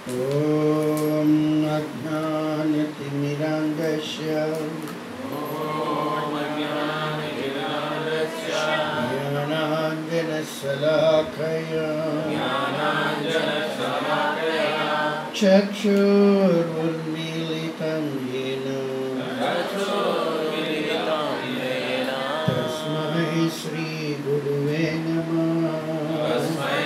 ॐ अज्ञानतिमिरान्धस्य ज्ञानाञ्जनशलाखया चक्षुरुन्मीलितं येन तस्मै श्रीगुरुवे नमः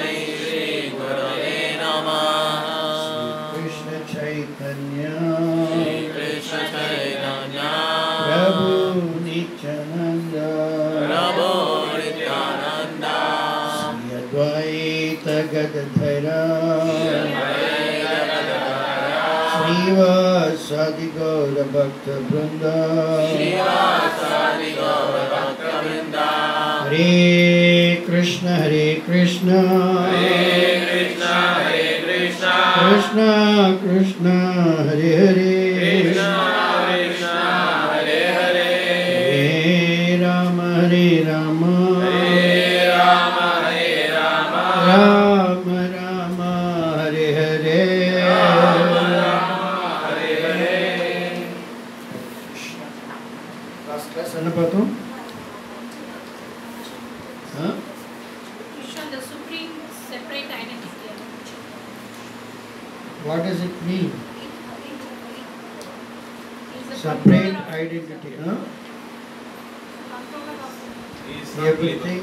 श्रीकृष्णचैतन्य प्रभु नित्यानन्द श्री अद्वैत गदधर श्रीवासादि गौरभक्तवृन्द हरे कृष्ण हरे कृष्ण कृष्ण कृष्ण हरे हरे हरे राम हरे राम राम राम हरे हरे லாஸ்ட் கிளாஸ் என்ன பார்த்தோம் ஆ? Krishna, the supreme separate identity. What does it mean? Is the Separate controller of- identity. Huh? controller of Everything.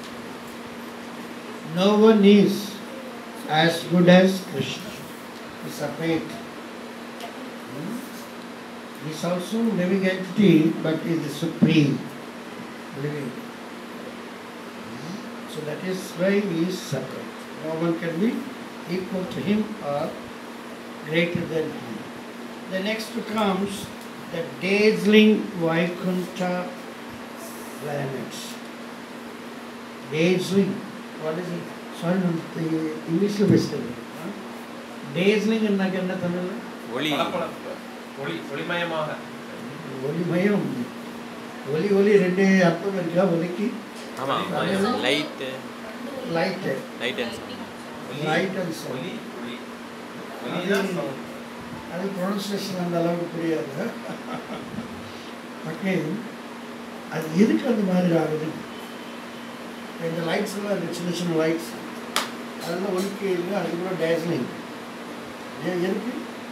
No one is as good as Krishna. He's separate. Hmm? He's also living entity, but he is the supreme living. Hmm? So that is why he is separate. No one can be equal to him or greater than him. The next comes the dazzling Vaikuntha planets. Dazzling. What is it? Sorry, no, the இங்கிலீஷில் பேசுகிறது டேஸ்லிங் என்னாக்க என்ன தமிழ் ஒளி ஒளி ஒளிமயமாக ஒளிமயம் ஒலி ஒலி ரெண்டு அர்த்தம் இருக்கா ஒலிக்கு ஆமா லைட் லைட்டு லைட் அண்ட் ஒளி லைட் அண்ட் சவுண்ட் ஒளி ஒளி ஒளிதான் sound. அது ப்ரொனன்சியேஷன் அந்த அளவுக்கு புரியாது ஓகே அது எதுக்கு அந்த மாதிரி ஆகுது இந்த லைட்ஸ் எல்லாம் இந்த சின்ன சின்ன லைட்ஸ் அதெல்லாம் ஒலிக்கு இல்லை அது கூட டேஸ்லிங் ஏன் எதுக்கு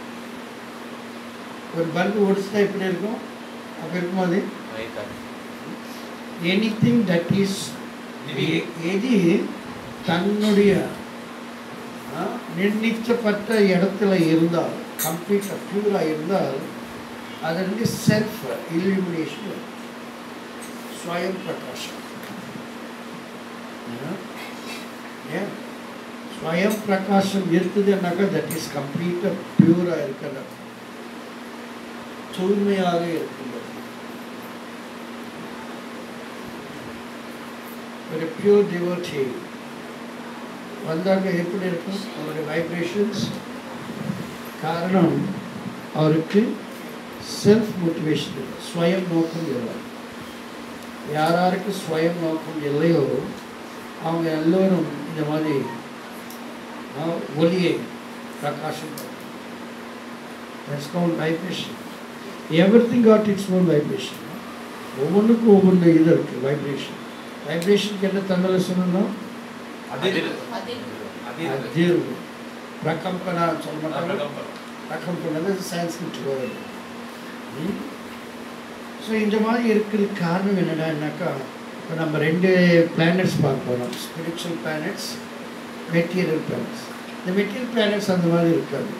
ஒரு பல்பு ஒடிச்சுட்டா எப்படி இருக்கும் அப்போ இருக்குமா அது எனி திங் தட் இஸ் எது தன்னுடைய ஆ, நிர்ணயிக்கப்பட்ட இடத்துல இருந்தால் கம்ப்ளீட்டாக பியூராக இருந்தால் அது வந்து செல்ஃப் இல்யூமினேஷன் ஸ்வயம் பிரகாஷம் ஏன்? ஏன் ஸ்வயம் பிரகாசம் இருக்குதுன்னாக்கா தட் இஸ் கம்ப்ளீட்டாக பியூராக இருக்கிறது தூய்மையாக இருக்கின்றது ஒரு பியூர் டிவோட்டி வந்தாங்க எப்படி இருக்கும் அவருடைய வைப்ரேஷன்ஸ் காரணம் அவருக்கு செல்ஃப் மோட்டிவேஷன் இல்லை ஸ்வயம் நோக்கம் இல்லை யார் யாருக்கு ஸ்வயம் நோக்கம் இல்லையோ அவங்க எல்லோரும் இந்த மாதிரி ஆ, ஒளியை பிரகாசம் that's call vibration everything God it's own vibration ஒவ்வொன்றுக்கும் ஒவ்வொன்று இது இருக்குது வைப்ரேஷன் வைப்ரேஷனுக்கு என்ன தமிழில் சொல்லணும் அதிர் அதிர். அதிர் அதிர்வு பிரகம்பனா சொல்ல மாட்டாங்க பிரகம்பனம். பிரகம்பனது சான்ஸ்கிரிட் வேர்டு ஸோ இந்த மாதிரி இருக்கிறதுக்கு காரணம் என்னடான்னாக்கா இப்போ நம்ம ரெண்டு பிளானட்ஸ் பார்க்க போகிறோம் ஸ்பிரிச்சுவல் பிளானட்ஸ் மெட்டீரியல் பிளானட்ஸ் இந்த மெட்டீரியல் பிளானட்ஸ் அந்த மாதிரி இருக்காது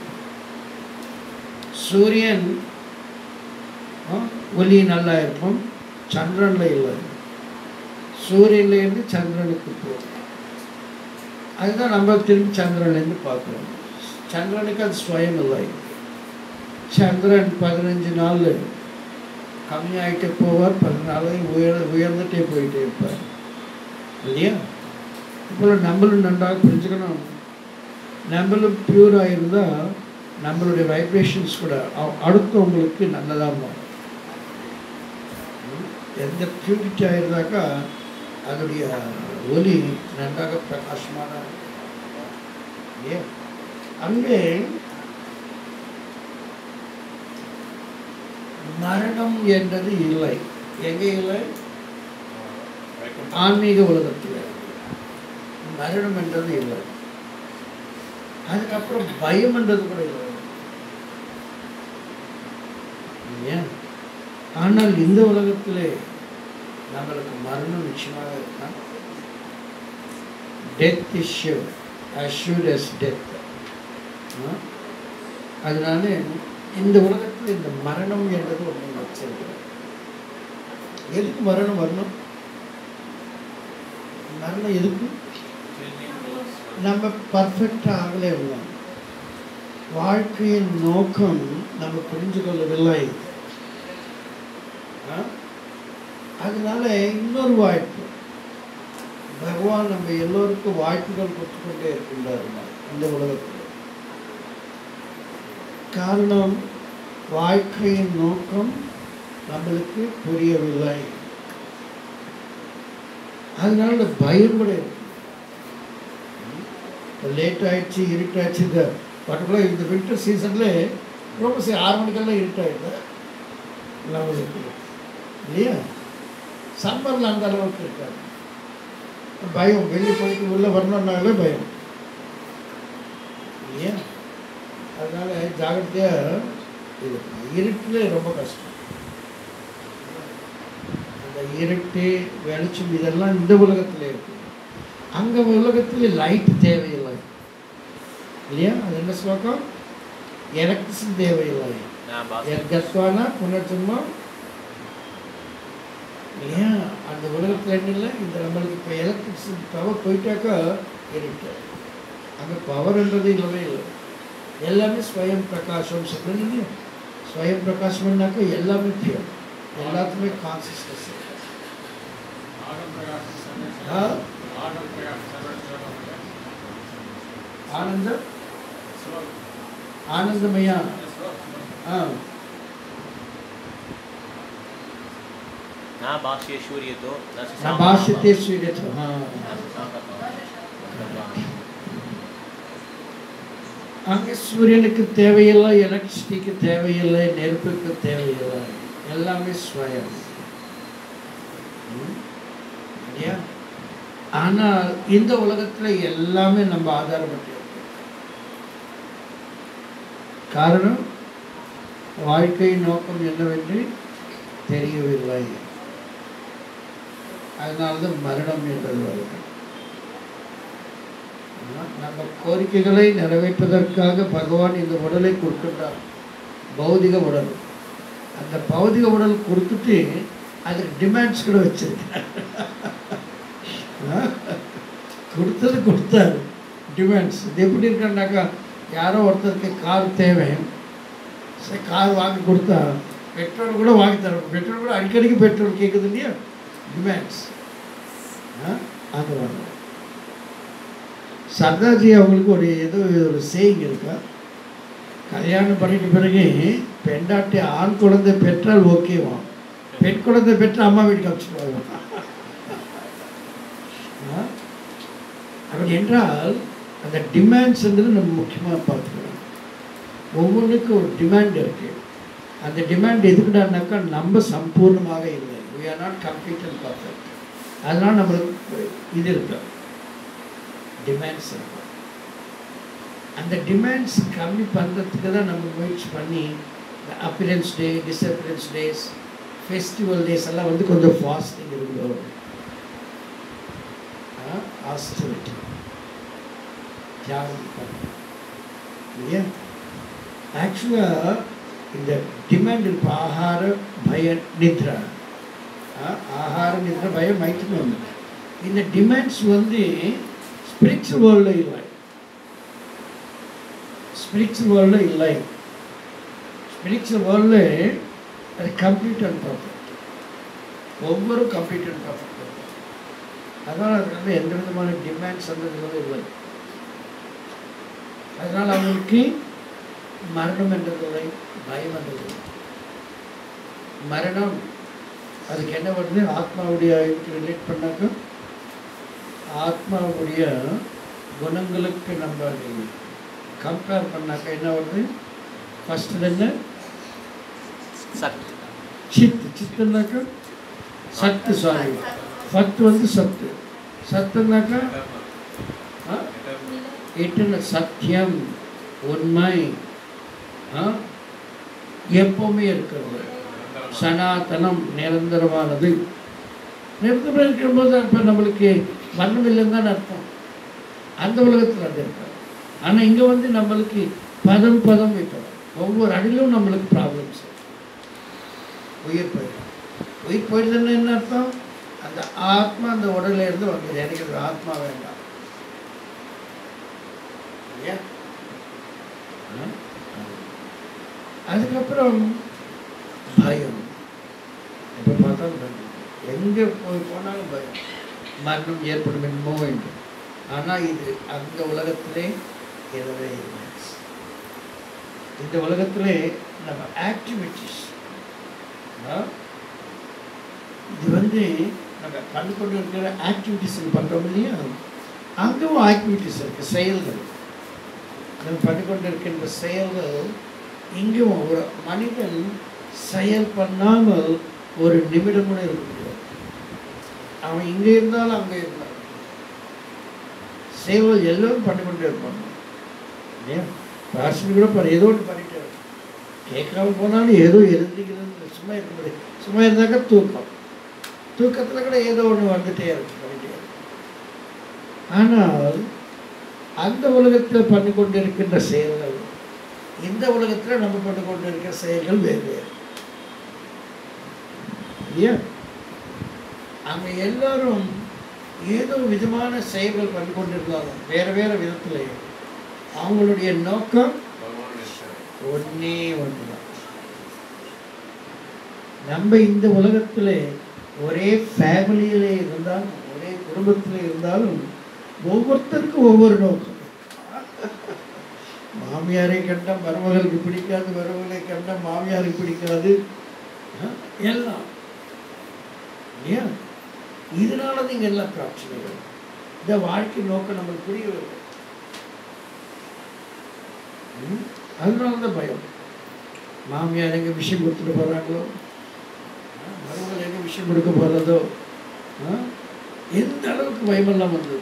சூரியன் ஆ, ஒளி நல்லா இருக்கும் சந்திரனில் இல்லை சூரியன்லேருந்து சந்திரனுக்கு போகும் அதுதான் நம்ம திரும்பி சந்திரன்லேருந்து பார்க்குறோம் சந்திரனுக்கு அது ஸ்வயம் இல்லை சந்திரன் பதினஞ்சு நாள் கம்மியாயிட்டே போவார் பதினாலு உயர் உயர்ந்துட்டே போயிட்டே இருப்பார் இல்லையா இப்போ நம்மளும் நன்றாக புரிஞ்சுக்கணும் நம்மளும் பியூராக இருந்தால் நம்மளுடைய வைப்ரேஷன்ஸ் கூட அ- அடுத்தவங்களுக்கு நல்லதாக மாறும் எந்த பியூரிட்டியாக இருந்தாக்கா அதனுடைய ஒலி நன்றாக பிரகாசமான இருக்கும். ஏன் அங்கே மரணம் என்றது இல்லை எங்கே இல்லை வைகுண்டம். ஆன்மீக உலகத்தில் மரணம் என்றது இல்லை அதுக்கப்புறம் பயம் என்றது கூட இல்லை ஏன் ஆனால் இந்த உலகத்திலே நம்மளுக்கு மரணம் நிச்சயமாக இருக்கான் death is sure as sure as death அதனால இந்த உலகத்தில் இந்த மரணம் என்றது ஒன்று வச்சிருக்கிறேன் எதுக்கு மரணம் வரணும் மரணம் எதுக்கு நம்ம பர்ஃபெக்டாக ஆகலே உள்ளோம் வாழ்க்கையின் நோக்கம் நம்ம புரிஞ்சு கொள்ளவில்லை ஆ? அதனால இன்னொரு வாய்ப்பு பகவான் நம்ம எல்லோருக்கும் வாய்ப்புகள் கொடுத்துக்கொண்டே இருக்கின்றார் இந்த உலகத்தில் காரணம் வாழ்க்கையின் நோக்கம் நம்மளுக்கு புரியவில்லை அதனால இந்த பயம் கூட இருக்கு லேட் ஆயிடுச்சு இருட்டாயிடுச்சு இந்த பர்டிகுலர் இந்த வின்டர் சீசன்ல ரொம்ப சரி ஆறு மணிக்கெல்லாம் இருட்டாயிடுது நம்மளுக்கு இல்லையா சம்மரில் அந்த அளவுக்கு இருக்காது பயம் வெளியே போயிட்டு உள்ளே வரணுன்னாலே பயம் இல்லையா அதனால ஜாகிரதையாக இது இருட்டில் ரொம்ப கஷ்டம் அந்த இருட்டு வெளிச்சம் இதெல்லாம் இந்த உலகத்தில் இருக்கு அங்கே உலகத்தில் லைட் தேவையில்லை இல்லையா அது என்ன ஸ்லோகம் எலக்ட்ரிசிட்டி தேவையில்லை நான் பாஸ் எர்கஸ்வானா புனர்ஜன்மம் இல்லையா அந்த உலகத்தில் என்ன இல்லை இந்த நம்மளுக்கு இப்போ எலக்ட்ரிசிட்டி பவர் போயிட்டாக்கா இருக்கு அங்கே பவர்ன்றது இல்லவே இல்லை எல்லாமே ஸ்வயம் பிரகாசம் சொல்கிறேன் இல்லையா ஸ்வயம் பிரகாசம்னாக்கா எல்லாமே பியூர் எல்லாத்துக்குமே கான்சியஸ்னஸ் ஆனந்த ஆனந்தமயா ஆ न भाष्ये शूर्यतो न न भाष्यते श्रूयते हा அங்கே சூரியனுக்கு தேவையில்லை எலக்ட்ரிசிட்டிக்கு தேவையில்லை நெருப்புக்கு தேவையில்லை எல்லாமே ஸ்வயம் ம்? இல்லையா ஆனால் இந்த உலகத்தில் எல்லாமே நம்ம ஆதாரப்பட்டு இருக்கு காரணம் வாழ்க்கை நோக்கம் என்னவென்று தெரியவில்லை அதனால்தான் மரணம் என்பது வருது ஆனா, நம்ம கோரிக்கைகளை நிறைவேற்றுவதற்காக பகவான் இந்த உடலை கொடுக்கின்றார் பௌதிக உடல் அந்த பௌதிக உடல் கொடுத்துட்டு அதுக்கு டிமாண்ட்ஸ் கூட வச்சிருக்கார் ஆ? கொடுத்தது கொடுத்தாரு டிமாண்ட்ஸ் இது எப்படி இருக்கனாக்கா யாரோ ஒருத்தருக்கு கார் தேவை சரி கார் வாங்கி கொடுத்தா பெட்ரோல் கூட வாங்கி தரணும் பெட்ரோல் கூட அடிக்கடிக்கு பெட்ரோல் கேட்குது இல்லையா டிமாண்ட்ஸ் அது வாங்க சர்தார்ஜி அவங்களுக்கு ஒரு ஏதோ ஒரு சேயிங் இருக்கா கல்யாணம் பண்ணிட்ட பிறகு பெண்டாட்டி ஆண் குழந்தை பெற்றால் ஓகேவா பெண் குழந்தை பெற்ற அம்மா வீட்டுக்கு அனுப்பிச்சிடுவாங்க ஆ? அப்படி என்றால் அந்த டிமாண்ட்ஸ்ன்றது நம்ம முக்கியமாக பார்த்துக்கணும் ஒவ்வொன்றுக்கும் ஒரு டிமாண்ட் இருக்கு அந்த டிமாண்ட் எதுக்குடானாக்கா நம்ம சம்பூர்ணமாக இல்லை we are not complete and perfect அதனால் நம்மளுக்கு இது இருக்கு டிமாண்ட்ஸ் இருக்கு அந்த டிமாண்ட்ஸ் கம்மி பண்ணுறதுக்கு தான் நம்ம முயற்சி பண்ணி appearance day disappearance days festival days எல்லாம் வந்து கொஞ்சம் ஃபாஸ்டிங் இருக்கும் ஆஸ்டிவிட்டி தியாகம் பண்ணணும் இல்லையா ஆக்சுவலாக இந்த டிமாண்ட் இருக்கு ஆகார பய நித்ரா ஆ, ஆகார நித்ரா பய மைத்திரம் இந்த டிமாண்ட்ஸ் வந்து ஸ்பிரிச்சுவல் வேர்ல்டில் இல்லை ஸ்பிரிச்சுவல் வேர்ல்டில் இல்லை ஸ்பிரிச்சுவல் வேர்ல்டில் அது கம்ப்ளீட் அண்ட் பர்ஃபெக்ட் ஒவ்வொரு கம்ப்ளீட் அண்ட் பர்ஃபெக்ட் அதனால் அதுக்கு வந்து எந்த விதமான டிமாண்ட்ஸ் அந்த இதுவும் இல்லை அதனால் அவங்களுக்கு மரணம் என்றதில்லை பயம் என்றதில்லை மரணம் அதுக்கு என்ன வருது ஆத்மாவுடைய ரிலேட் பண்ணாக்க ஆத்மாவுடைய குணங்களுக்கு நம்ம அதை கம்பேர் பண்ணாக்க என்ன வருது ஃபஸ்ட்டு என்ன சத் சித்து சித்துனாக்கா சத்து சாரி ஃபத்து வந்து சத்து சத்துனாக்கா ஆ? இட்டர்னல் சத்தியம் உண்மை ஆ? எப்பவுமே இருக்கிறது சனாதனம் நிரந்தரமானது நிரந்தரம் இருக்கும்போது இப்போ நம்மளுக்கு மரணம் இல்லைன்னு தான் அர்த்தம் அந்த உலகத்தில் அது இருக்காது ஆனால் இங்கே வந்து நம்மளுக்கு பதம் பதம் வைக்கிறோம் ஒவ்வொரு அடியிலும் நம்மளுக்கு ப்ராப்ளம்ஸ் உயிர் போயிடும் உயிர் போயிடுதுன்னு என்ன அர்த்தம் அந்த ஆத்மா அந்த உடல்ல இருந்து வந்தது எனக்கு அது ஆத்மா வேண்டாம் இல்லையா ஆ? அதுக்கப்புறம் பயம் எப்போ பார்த்தாலும் பயம் எங்கே போய் போனாலும் பயம் மரணம் ஏற்படும் என்னமோ என்று ஆனால் இது அந்த உலகத்திலே எதுவே இல்லை இந்த உலகத்திலே நம்ம ஆக்டிவிட்டிஸ் இது வந்து நம்ம பண்ணி கொண்டு இருக்கிற ஆக்டிவிட்டிஸ் பண்ணுறோம் இல்லையா அங்கவும் ஆக்டிவிட்டிஸ் இருக்குது செயல்கள் நம்ம பண்ணி கொண்டு இருக்கின்ற செயல்கள் இங்கும் ஒரு மனிதன் செயல் பண்ணாமல் ஒரு நிமிடம் கூட இருக்க முடியாது அவன் இங்கே இருந்தாலும் அங்கே இருந்தாலும் செயல்கள் எல்லோரும் பண்ணி கொண்டே இருப்பாங்க இல்லையா ராசினி கூட பாரு ஏதோ ஒன்று பண்ணிட்டே இருக்கும் கேட்காம போனாலும் ஏதோ எழுந்திக்கிறது சும்மா இருக்க முடியாது சும்மா இருந்தாக்கா தூக்கம் தூக்கத்தில் கூட ஏதோ ஒன்று வந்துட்டே இருக்கு பண்ணிட்டே இருக்கு ஆனால் அந்த உலகத்தில் பண்ணி கொண்டிருக்கின்ற செயல்கள் இந்த உலகத்தில் நம்ம பண்ணி கொண்டிருக்கிற செயல்கள் வேறு வேறு இல்லையா அங்கே எல்லாரும் ஏதோ விதமான செயல்கள் பண்ணி கொண்டிருந்தாலும் வேறு வேறு விதத்தில் அவங்களுடைய நோக்கம் ஒன்னே ஒன்று தான் நம்ம இந்த உலகத்தில் ஒரே ஃபேமிலியிலே இருந்தாலும் ஒரே குடும்பத்தில் இருந்தாலும் ஒவ்வொருத்தருக்கும் ஒவ்வொரு நோக்கம் மாமியாரை கண்ட மருமகளுக்கு பிடிக்காது மருமகளை கண்ட மாமியாருக்கு பிடிக்காது ஆ, எல்லாம் இல்லையா இதனால நீங்க எல்லாம் பிரச்சனைகள் இந்த வாழ்க்கை நோக்கம் நம்மளுக்கு புரியவில்லை ம்? அதனால தான் பயம் மாமியார் எங்க விஷயம் கொடுத்துட்டு போறாங்களோ ஆ, மருமகள் எங்க விஷயம் கொடுக்க போறதோ ஆ? எந்த அளவுக்கு பயமெல்லாம் வந்தது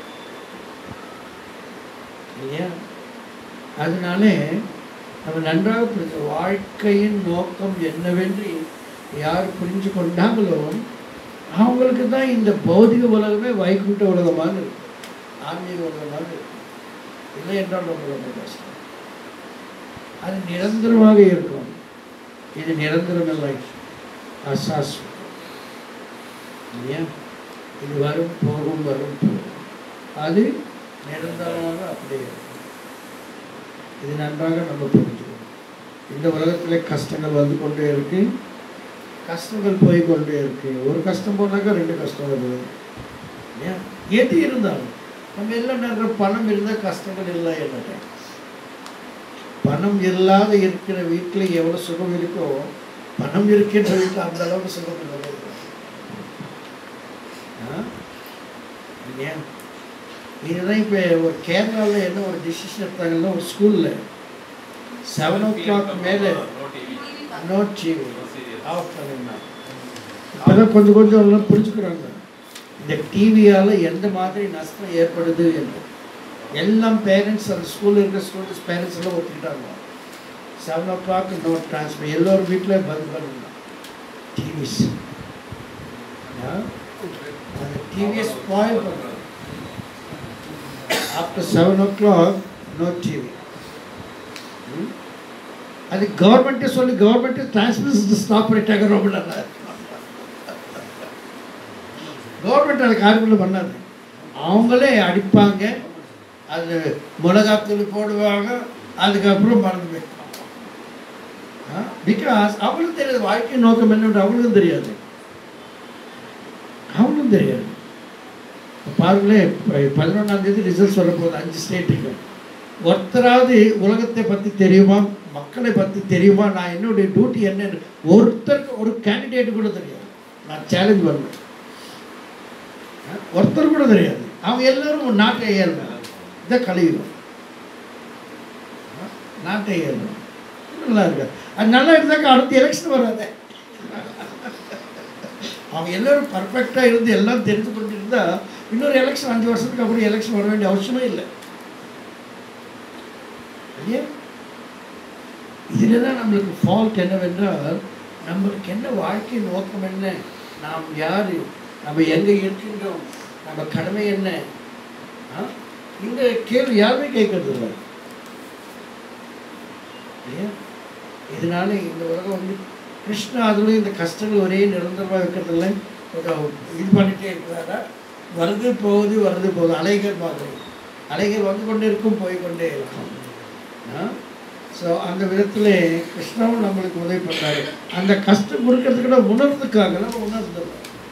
இல்லையா அதனால நம்ம நன்றாக புரிஞ்ச வாழ்க்கையின் நோக்கம் என்னவென்று யார் புரிஞ்சு கொண்டாங்களோ அவங்களுக்கு தான் இந்த பௌதிக உலகமே வைகுண்ட உலகமாக இருக்கு ஆன்மீக உலகமாக இருக்கு இல்லை என்றால் ரொம்ப ரொம்ப கஷ்டம் அது நிரந்தரமாக இருக்கும் இது நிரந்தரம் இல்லை அசாஸ்வம் இல்லையா இது வரும் போகும் வரும் போகும் அது நிரந்தரமாக அப்படியே இருக்கும் இது நன்றாக நம்ம புரிஞ்சுக்கணும் இந்த உலகத்தில் கஷ்டங்கள் வந்து கொண்டே இருக்கு கஷ்டங்கள் போய் கொண்டே இருக்கு ஒரு கஷ்டம் போனாக்கா ரெண்டு கஷ்டம் வருது ஏன் எது இருந்தாலும் நம்ம எல்லாம் நிறைய பணம் இருந்தால் கஷ்டங்கள் இல்லை என்ன பணம் இல்லாத இருக்கிற வீட்டில் எவ்வளோ சுகம் இருக்கோ பணம் இருக்கின்ற வீட்டில் அந்த அளவுக்கு சுகம் இல்லை ஆ? இல்லையா இதுதான் இப்போ ஒரு கேரளாவில் என்ன ஒரு டிசிஷன் எடுத்தாங்கன்னா ஒரு ஸ்கூலில் செவன் ஓ கிளாக் மேலே நோ டிவி ஆஃப் பண்ணிடலாம் இப்போதான் கொஞ்சம் கொஞ்சம் எல்லாம் புரிஞ்சுக்கிறாங்க இந்த டிவியால் எந்த மாதிரி நஷ்டம் ஏற்படுது என்று எல்லாம் பேரண்ட்ஸ் அந்த ஸ்கூலில் இருக்கிற ஸ்டூடெண்ட்ஸ் பேரண்ட்ஸ் எல்லாம் ஒத்துக்கிட்டாங்க seven o'clock no transfer எல்லோரும் வீட்டில் பந்த் பண்ணிடலாம் டிவிஸ் அந்த டிவியை ஸ்பாயில் பண்ணுறாங்க after seven o'clock no TV அது கவர்மெண்ட்டே சொல்லி கவர்மெண்ட்டே டிரான்ஸ்மிஷன் ஸ்டாப் பண்ணிட்டாங்க ரொம்ப நல்லா இருக்கு. கவர்மெண்ட் அது காரியங்கள் பண்ணாது அவங்களே அடிப்பாங்க அது மிளகாத்தூள் போடுவாங்க அதுக்கப்புறம் மறந்து வைப்பாங்க பிகாஸ் அவங்களும் தெரியாது வாழ்க்கை நோக்கம் என்னன்னு அவங்களுக்கும் தெரியாது அவங்களும் தெரியாது பாருங்களேன் பதினொன்றாம் தேதி ரிசல்ட் சொல்ல போகுது அஞ்சு ஸ்டேட்டுக்கு ஒருத்தராவது உலகத்தை பற்றி தெரியுமா மக்களை பற்றி தெரியுமா நான் என்னுடைய டியூட்டி என்னன்னு ஒருத்தருக்கு ஒரு கேண்டிடேட் கூட தெரியாது நான் சேலஞ்ச் பண்ணுவேன் அஹ், ஒருத்தர் கூட தெரியாது அவங்க எல்லாரும் ஒரு நாட்டை ஏறுறாங்க இதை கழிவுறோம் நாட்டை ஏறுறோம் நல்லா இருக்கு அது நல்லா இருந்தாக்க அடுத்த எலெக்ஷன் வராதே அவங்க எல்லாரும் பர்ஃபெக்டாக இருந்து எல்லாம் தெரிந்து கொண்டிருந்தா இன்னொரு எலெக்ஷன் அஞ்சு வருஷத்துக்கு அப்புறம் எலெக்ஷன் வர வேண்டிய அவசியமே இல்லை இல்லையா இதில் தான் நம்மளுக்கு ஃபால்ட் என்னவென்றால் நம்மளுக்கு என்ன வாழ்க்கை நோக்கம் என்ன நாம் யார் நம்ம எங்கே இருக்கின்றோம் நம்ம கடமை என்ன ஆ? இந்த கேள்வி யாருமே கேட்கறது இல்லை இல்லையா இதனால இந்த உலகம் வந்து கிருஷ்ணா அதுலேயும் இந்த கஷ்டங்கள் ஒரே நிரந்தரமாக இருக்கிறதில்ல கொஞ்சம் இது பண்ணிகிட்டே இருக்கிறாரா வருது போகுது வருது போகுது அலைகள் மாதிரி அலைகள் வந்து கொண்டே இருக்கும் போய் கொண்டே இருக்கும் ஸோ அந்த விதத்தில் கிருஷ்ணாவும் நம்மளுக்கு உதவி பண்ணாரு அந்த கஷ்டம் கொடுக்கறதுக்கு உணர்றதுக்காக நம்ம உணர்ந்ததில்லை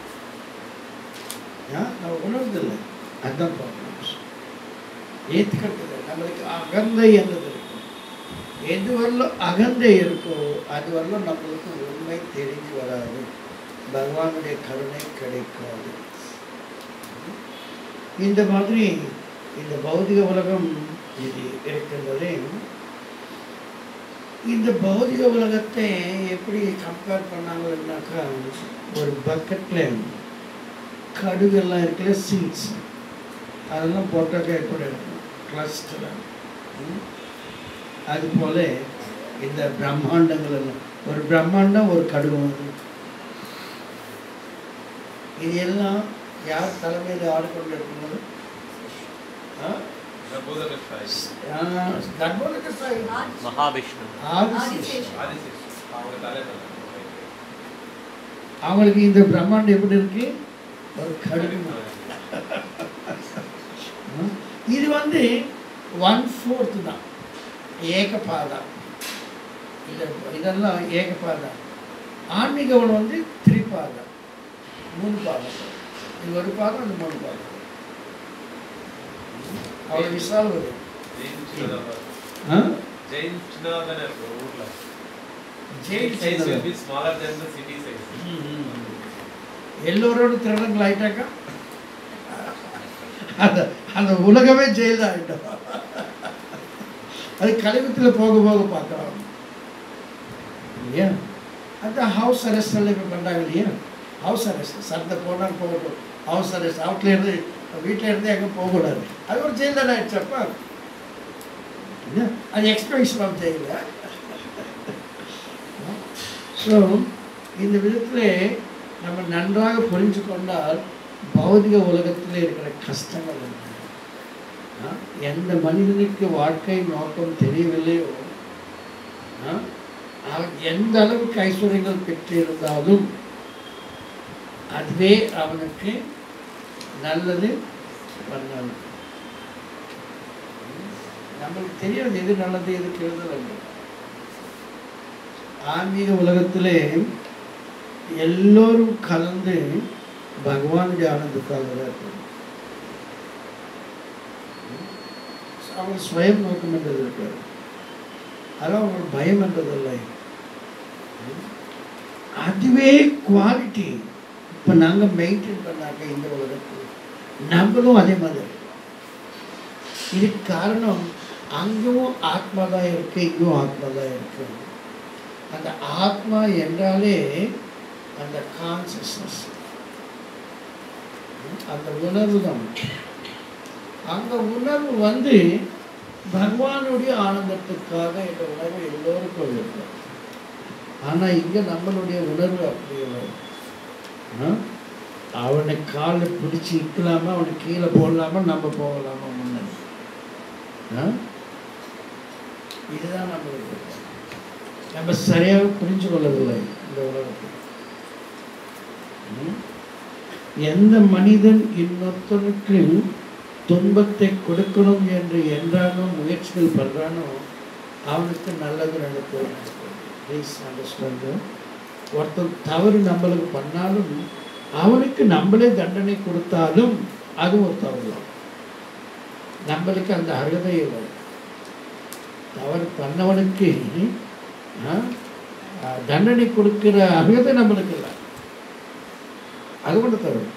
ஏன்? நம்ம உணர்ந்தில்லை அதுதான் ப்ராப்ளம் ஏற்றுக்கிறது நம்மளுக்கு அகந்தை என்னது இருக்கும் எது வரலும் அகந்தை இருக்கோ அது வரலும் நம்மளுக்கு உண்மை தெரிஞ்சு வராது பகவானுடைய கருணை கிடைக்காது இந்த மாதிரி இந்த பௌதிக உலகம் இது இருக்கின்றதே இந்த பௌதிக உலகத்தை எப்படி கம்பேர் பண்ணாங்கன்னாக்கா ஒரு பக்கெட்டில் கடுகெல்லாம் இருக்குல்ல சீட்ஸ் அதெல்லாம் போட்டாக்கா எப்படி இருக்கும் கிளஸ்டராக அது போல இந்த பிரம்மாண்டங்கள் எல்லாம் ஒரு பிரம்மாண்டம் ஒரு கடுகு மாதிரி இது எல்லாம் யார் தலைமையில் ஆடிக்கொண்டு இருக்கிறது ஆ? ஆ, கர்ப்போதக சாயி. மகாவிஷ்ணு ஆதிசேஷன். அவங்க தலைவர் அவங்களுக்கு இந்த பிரம்மாண்டம் எப்படி இருக்கு ஒரு கடுகு மாதிரி. ஆ? இது வந்து ஒன் ஃபோர்த் தான் ஏகபாதா இந்த இதெல்லாம் ஏகபாதா ஆன்மீக உணவு வந்து திரிபாதா மூணு பாதம் இது ஒரு பாதம் அது மூணு பாதம் அவ்வளோ விசால் வரும் ஜெயின் சின்னதாக ஆ? ஜெயின் சின்னதாக தானே இருக்கும் ஒரு ஊர்ல ஜெயில் சைஸ் சின்னதா. will be smaller than the city size ம், ம், ம். எல்லோரோட திருடங்கள் ஆயிட்டாக்கா அந்த அந்த உலகமே ஜெயில் தான் ஆயிட்டோம் அது கழிவுத்தில் போக போக பார்க்கலாம் இல்லையா அந்த ஹவுஸ் அரெஸ்ட் எல்லாம் இப்போ பண்ணுறாங்க இல்லையா ஹவுஸ் அரெஸ்ட் சந்தை போனால் போகட்டும் ஹவுஸ் அரெஸ்ட் அவுட்ல இருந்து வீட்டில் இருந்து எங்கே போகக்கூடாது அது ஒரு ஜெயில் தானே ஆயிடுச்சப்பா இல்லையா அது எக்ஸ்பென்ஷன் ஆஃப் ஜெயில் ஸோ இந்த விதத்தில் நம்ம நன்றாக புரிஞ்சு கொண்டால் பௌதிக உலகத்தில் இருக்கிற கஷ்டங்கள் என்ன ஆ? எந்த மனிதனுக்கு வாழ்க்கை நோக்கம் தெரியவில்லையோ ஆ? அவன் எந்த அளவுக்கு ஐஸ்வர்யங்கள் பெற்றிருந்தாலும் அதுவே அவனுக்கு நல்லது பண்ணாது நம்மளுக்கு தெரியாது எது நல்லது எது கெடுதல் என்று ஆன்மீக உலகத்திலே எல்லோரும் கலந்து பகவானுடைய ஆனந்தத்தால் தான் இருக்கணும் அவன் ஸ்வயம் நோக்கம் என்றது இருக்காரு அதெல்லாம் அவங்களுக்கு பயம் என்றதில்லை அதுவே குவாலிட்டி இப்போ நாங்கள் மெயின்டைன் பண்ணாக்க இந்த உலகத்தில் நம்மளும் அதே மாதிரி இருக்கோம். இதுக்கு காரணம் அங்கேயும் ஆத்மா தான் இருக்கு இங்கேயும் ஆத்மா தான் இருக்கு அந்த ஆத்மா என்றாலே அந்த கான்சியஸ்னஸ் அந்த உணர்வு தான் அந்த உணர்வு வந்து பகவானுடைய ஆனந்தத்துக்காக இந்த உணர்வு எல்லோருக்கும் இருக்கும் ஆனால் இங்கே நம்மளுடைய உணர்வு அப்படி இல்லை ஆ? அவனை காலை பிடிச்சி இக்கலாமா அவனை கீழே போடலாமா நம்ம போகலாமா முன்னே ஆ? இதுதான் நம்மளுக்கு இருக்கு. நம்ம சரியாக புரிஞ்சு கொள்ளவில்லை இந்த உலகத்தை ம்? எந்த மனிதன் இன்னொருத்தனுக்கு துன்பத்தை கொடுக்கணும் என்று என்றானோ முயற்சிகள் பண்றானோ அவனுக்கு நல்லது நடக்கும் ப்ளீஸ் அண்டர்ஸ்டாண்டு ஒருத்தன் தவறு நம்மளுக்கு பண்ணாலும் அவனுக்கு நம்மளே தண்டனை கொடுத்தாலும் அது ஒரு தவறு தான் நம்மளுக்கு அந்த அருகதை இல்லை தவறு பண்ணவனுக்கு ஆ, ஆ, தண்டனை கொடுக்கிற அருகதை நம்மளுக்கு இல்லை அது கூட தவறு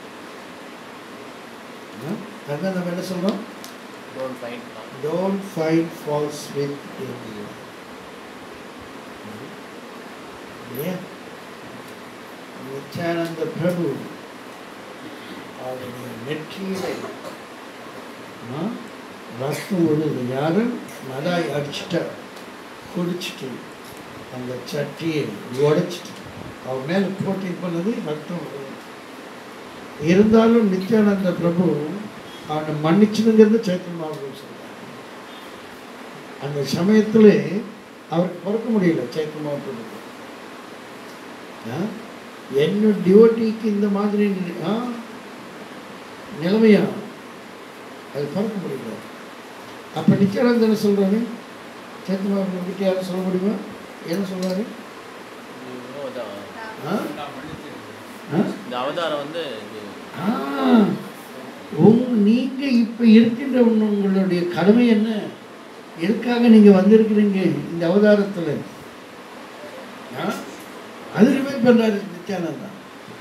ஆ, அதுதான் நம்ம என்ன சொல்றோம் Don't find fault. Don't find faults with anyone. இல்லையா நித்யானந்த பிரபு அவருடைய நெற்றியிலே ஆ, ரத்தம் விழுது யாரும் மதாய் அடிச்சுட்டா குடிச்சிட்டு அந்த சட்டியை உடைச்சிட்டு அவன் மேலே போட்டி பண்ணது ரத்தம் விழுது இருந்தாலும் நித்யானந்த பிரபு அவனை மன்னிச்சுனுங்கிறது சைத்தன்ய மகாபிரபு சொல்றாங்க அந்த சமயத்தில் அவருக்கு பிறக்க முடியல சைத்தன்ய மகாபிரபுக்கு ஆ? என்ன டிவோட்டிக்கு இந்த மாதிரி நி- ஆ? நிலைமையா அது பிறக்க முடியல அப்போ நித்யானந்த என்ன சொல்கிறாரு சைத்தன்ய மகாபிரபு கிட்ட யாரும் சொல்ல முடியுமா என்ன சொல்றாரு இவரும் அதான். ஆ? ஆ? இந்த அவதாரம் வந்து இது ஆ, உங் நீங்க இப்ப இருக்கின்ற உங்க- உங்களுடைய கடமை என்ன எதுக்காக நீங்க வந்திருக்கிறீங்க இந்த அவதாரத்துல ஆ? அது ரிமைண்ட் பண்றாரு நித்யானந்தா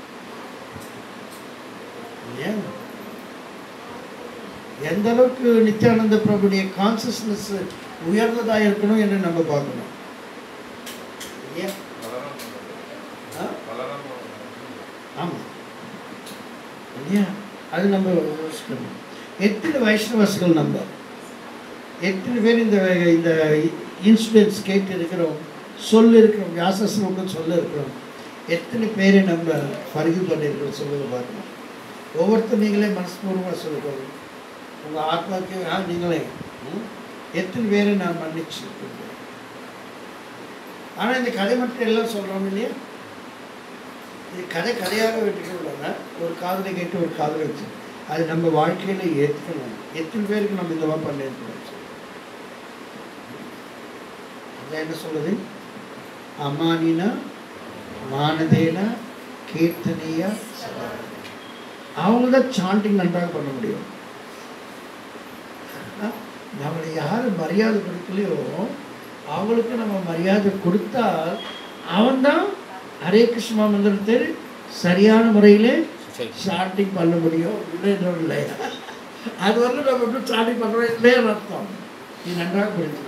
இல்லையா? எந்த அளவுக்கு நித்யானந்த பிரபுடைய கான்சியஸ்னஸ் உயர்ந்ததா இருக்கணும் என்று நம்ம பார்க்கணும் இல்லையா? ஆ? ஆமாம் இல்லையா அது நம்ம யோசிக்கணும் எத்தனை வைஷ்ணவஸ்கள் நம்ம எத்தனை பேர் இந்த இந்த இன்சிடென்ட்ஸ் கேட்டு இருக்கிறோம் சொல்ல இருக்கிறோம் வியாசஸ்லோகம் சொல்ல இருக்கிறோம் எத்தனை பேரை நம்ம பருகி பண்ணியிருக்கிறோம் சொல்லுங்க பார்க்கணும் ஒவ்வொருத்தர் நீங்களே மனஸ்பூர்வமாக சொல்லுங்க உங்கள் ஆத்மாக்கு ஆ நீங்களே ம்? எத்தனை பேரை நான் மன்னிச்சு ஆனால் இந்த கதை மட்டும் எல்லாம் சொல்கிறோம் இல்லையா இது கதை கதையாக விட்டுக்கூடாது ஒரு காதலை கேட்டு ஒரு காதலை வச்சு அது நம்ம வாழ்க்கையில ஏற்றுக்கணும் எத்தனை பேருக்கு நம்ம இந்த மாதிரி பண்ணியிருக்கோம் அதான் என்ன சொல்லுது அமானினா மானதேனா கீர்த்தனியா அவங்க தான் சாண்டிங் நன்றாக பண்ண முடியும் ஆ? நம்மளை யார் மரியாதை கொடுக்கலையோ அவங்களுக்கு நம்ம மரியாதை கொடுத்தால் அவன்தான் ஹரே கிருஷ்ணா மந்திரத்தை சரியான முறையிலே சரி ஸ்டார்டிங் பண்ண முடியும் இல்லைன்றோம் இல்லையா அது வரல நம்ம எப்படி ஸ்டார்டிங் பண்ணுறோம் இல்லையா அர்த்தம் இது நன்றாக புரிஞ்சுக்கணும்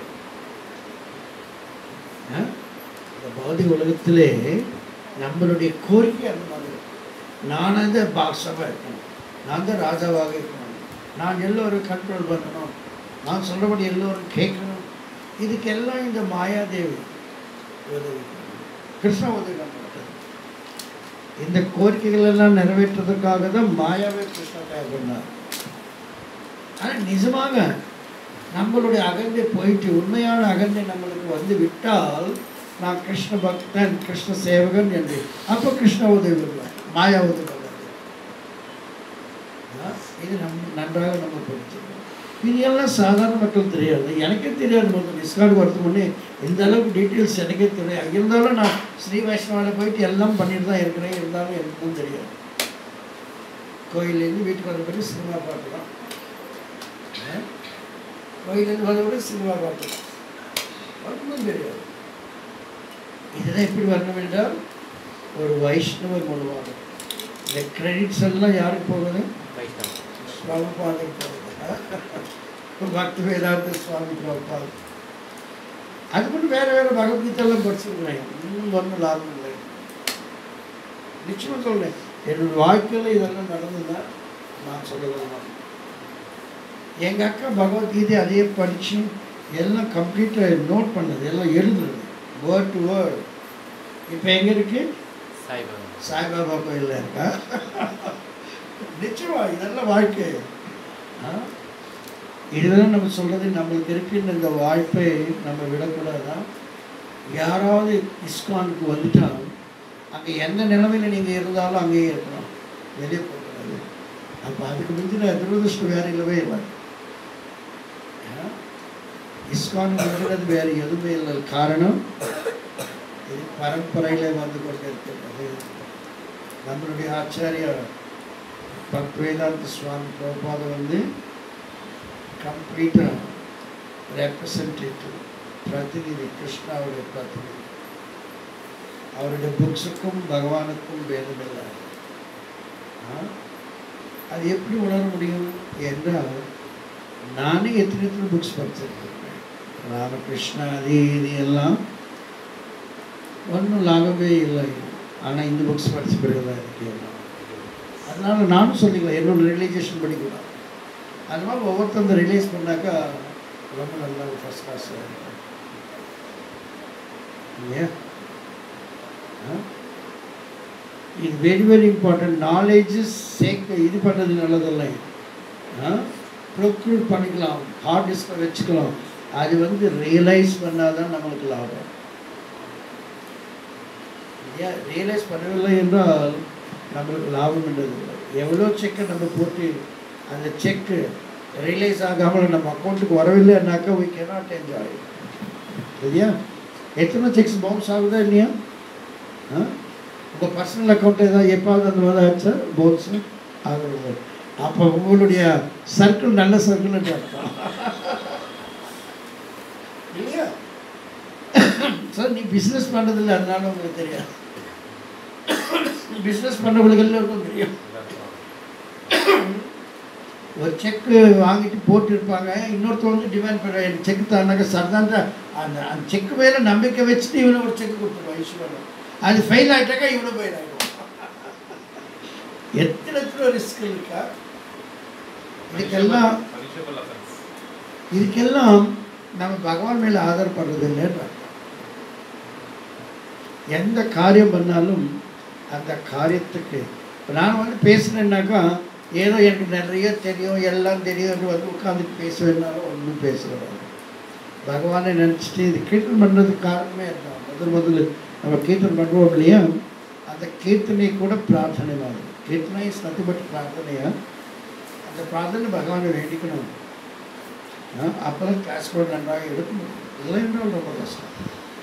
ஆ? இந்த பௌதிக உலகத்திலே நம்மளுடைய கோரிக்கை அந்த மாதிரி நான் தான் பாக்ஸாக இருக்கணும் நான் தான் ராஜாவாக இருக்கணும் நான் எல்லோரும் கண்ட்ரோல் பண்ணணும் நான் சொல்கிறபடி எல்லோரும் கேட்கணும் இதுக்கெல்லாம் இந்த மாயாதேவி உதவி கிருஷ்ண உதவி பண்ண மாட்டார் இந்த கோரிக்கைகள் எல்லாம் நிறைவேற்றுறதுக்காக தான் மாயாவே கிருஷ்ணா தயார் பண்ணார் ஆனால் நிஜமாக நம்மளுடைய அகந்தை போயிட்டு உண்மையான அகந்தை நம்மளுக்கு வந்து விட்டால் நான் கிருஷ்ண பக்தன் கிருஷ்ண சேவகன் என்று அப்போ கிருஷ்ண உதவி வருவார் மாயா உதவி வருவார் ஆ, இது நம் நன்றாக நம்ம புரிஞ்சுக்கணும் இது எல்லாம் சாதாரண மக்கள் தெரியாது எனக்கே தெரியாது முதல்ல டிஸ்கார்டு வரதுக்கு முன்னே இந்த அளவுக்கு டீட்டெயில்ஸ் எனக்கே தெரியாது இருந்தாலும் நான் ஸ்ரீ வைஷ்ணவாவில் போயிட்டு எல்லாம் பண்ணிட்டு தான் இருக்கிறேன் இருந்தாலும் எனக்கும் தெரியாது கோயிலேருந்து வீட்டுக்கு வந்த பிறகு சினிமா பாட்டு தான் ஆ? கோயிலேருந்து வந்த பிறகு சினிமா பாட்டு தான் ஒன்றும் தெரியாது இதுதான் எப்படி வரணும் என்றால் ஒரு வைஷ்ணவர் மூலமாக இந்த கிரெடிட்ஸ் எல்லாம் யாருக்கு போகுது வைஷ்ணவ் பிரபுபாதைக்கு போகுது பக்தி வேதாந்த சுவாமி பிரபுபாத் அது மட்டும் வேற வேற பகவத்கீதையெல்லாம் படிச்சிருக்கிறேன் இன்னும் ஒன்றும் லாபம் இல்லை நிச்சயமாக சொல்றேன் என்னோட வாழ்க்கையில் இதெல்லாம் நடந்ததுன்னா நான் சொல்லலாம் எங்கள் அக்கா பகவத்கீதை அதையே படித்து எல்லாம் கம்ப்ளீட்டாக நோட் பண்ணது எல்லாம் எழுதுறது வேர்ட் டு வேர்ட் இப்போ எங்கே இருக்கு சாய்பாபா சாய்பாபா கோயிலில் இருக்கா நிச்சயமா இதெல்லாம் வாழ்க்கை ஆ? இதெல்லாம் நம்ம சொல்றது நம்மளுக்கு இருக்கின்ற இந்த வாய்ப்பை நம்ம விடக்கூடாதான் யாராவது இஸ்கானுக்கு வந்துட்டா அங்கே எந்த நிலைமையில் நீங்கள் இருந்தாலும் அங்கேயே இருக்கணும் வெளியே போகக்கூடாது அப்போ அதுக்கு முந்தின துரதிருஷ்டம் வேற இல்லவே இல்லை ஆ? இஸ்கான் வந்துறது வேற எதுவுமே இல்லை காரணம் இது பரம்பரையில் வந்து கொண்டு இருக்கிறது நம்மளுடைய ஆச்சாரியா பக்வேதாந்த சுவாமி பிரபாத வந்து கம்ப்ளீட்டாக ரெப்ரசன்டேட்டிவ் பிரதிநிதி கிருஷ்ணாவுடைய பிரதிநிதி அவருடைய புக்ஸுக்கும் பகவானுக்கும் பேதமில்லை ஆ? அது எப்படி உணர முடியும் என்றால் நானே எத்தனை எத்தனை புக்ஸ் படிச்சிருக்கேன் ராமகிருஷ்ணா அது இது எல்லாம் ஒன்றும் லாபமே இல்லை ஆனால் இந்த புக்ஸ் படித்த பிறகு தான் எனக்கு எல்லாம் அதனால நானும் சொல்லிக்கலாம் என்னோட ரியலைசேஷன் படிக்கலாம் அது மாதிரி ஒவ்வொருத்தந்த ரிலீஸ் பண்ணாக்கா ரொம்ப நல்லா ஃபஸ்ட் கிளாஸ் இல்லையா ஆ? இது வெரி வெரி இம்பார்ட்டன்ட் நாலேஜ் சேர்க்க இது பண்ணுறது நல்லதில்லை ப்ரொக்யூர் பண்ணிக்கலாம் ஹார்ட் டிஸ்கில் வச்சுக்கலாம் அது வந்து ரியலைஸ் பண்ணால் தான் நம்மளுக்கு லாபம் இல்லையா ரியலைஸ் பண்ணவில்லை என்றால் நம்மளுக்கு லாபம் என்றது இல்லை. எவ்வளோ செக்கை நம்ம போட்டு அந்த செக்கு ரியலைஸ் ஆகாமல் நம்ம அக்கௌண்ட்டுக்கு வரவில்லைன்னாக்கா we cannot enjoy it. சரியா எத்தனை செக்ஸ் பவுன்ஸ் ஆகுதா இல்லையா ஆ உங்கள் பர்சனல் அக்கௌண்ட் ஏதாவது எப்பாவது அந்த மாதிரி ஆச்சா பவுன்ஸ் ஆகுது அப்போ உங்களுடைய சர்க்கிள் நல்ல சர்க்கிள் அர்த்தம் இல்லையா சார் நீ பிஸ்னஸ் பண்ணுறதில்ல அதனால உங்களுக்கு தெரியாது பிஸ்னஸ் பண்ணுறவங்களுக்கு எல்லாருக்கும் தெரியும் ஒரு செக்கு வாங்கிட்டு போட்டிருப்பாங்க இன்னொருத்தர் வந்து டிமாண்ட் பண்ணுற எனக்கு செக் தானாக்க சர்தான்ற அந்த அந்த செக்கு மேலே நம்பிக்கை வச்சுட்டு இவனை ஒரு செக் கொடுத்துருவான் ஈஸ்வரன் அது ஃபெயில் ஆகிட்டாக்கா இவனும் ஃபெயில் ஆகிடுவான் எத்தனை எத்தனை ரிஸ்க் இருக்கா இதுக்கெல்லாம் Punishable offense. இதுக்கெல்லாம் நம்ம பகவான் மேலே ஆதரப்படுறது இல்லைன்னு எந்த காரியம் பண்ணாலும் அந்த காரியத்துக்கு இப்போ நான் வந்து பேசுனேன்னாக்கா ஏதோ எனக்கு நிறைய தெரியும் எல்லாம் தெரியும் என்று வந்து உட்காந்து பேசுவேன்னாலும் ஒன்றும் பேசுகிறோம் பகவானை நினச்சிட்டு இது கீர்த்தன் பண்ணுறதுக்கு காரணமே இருந்தான் முதல் முதல்ல நம்ம கீர்த்தன் பண்ணுவோம் இல்லையா அந்த கீர்த்தனை கூட பிரார்த்தனை மாதிரி கீர்த்தனை இஸ் நத்தி பட் பிரார்த்தனையா அந்த பிரார்த்தனை பகவானை வேண்டிக்கணும் அப்போ தான் கிளாஸ் கூட நன்றாக எடுக்க முடியும் இல்லை என்றால் ரொம்ப கஷ்டம்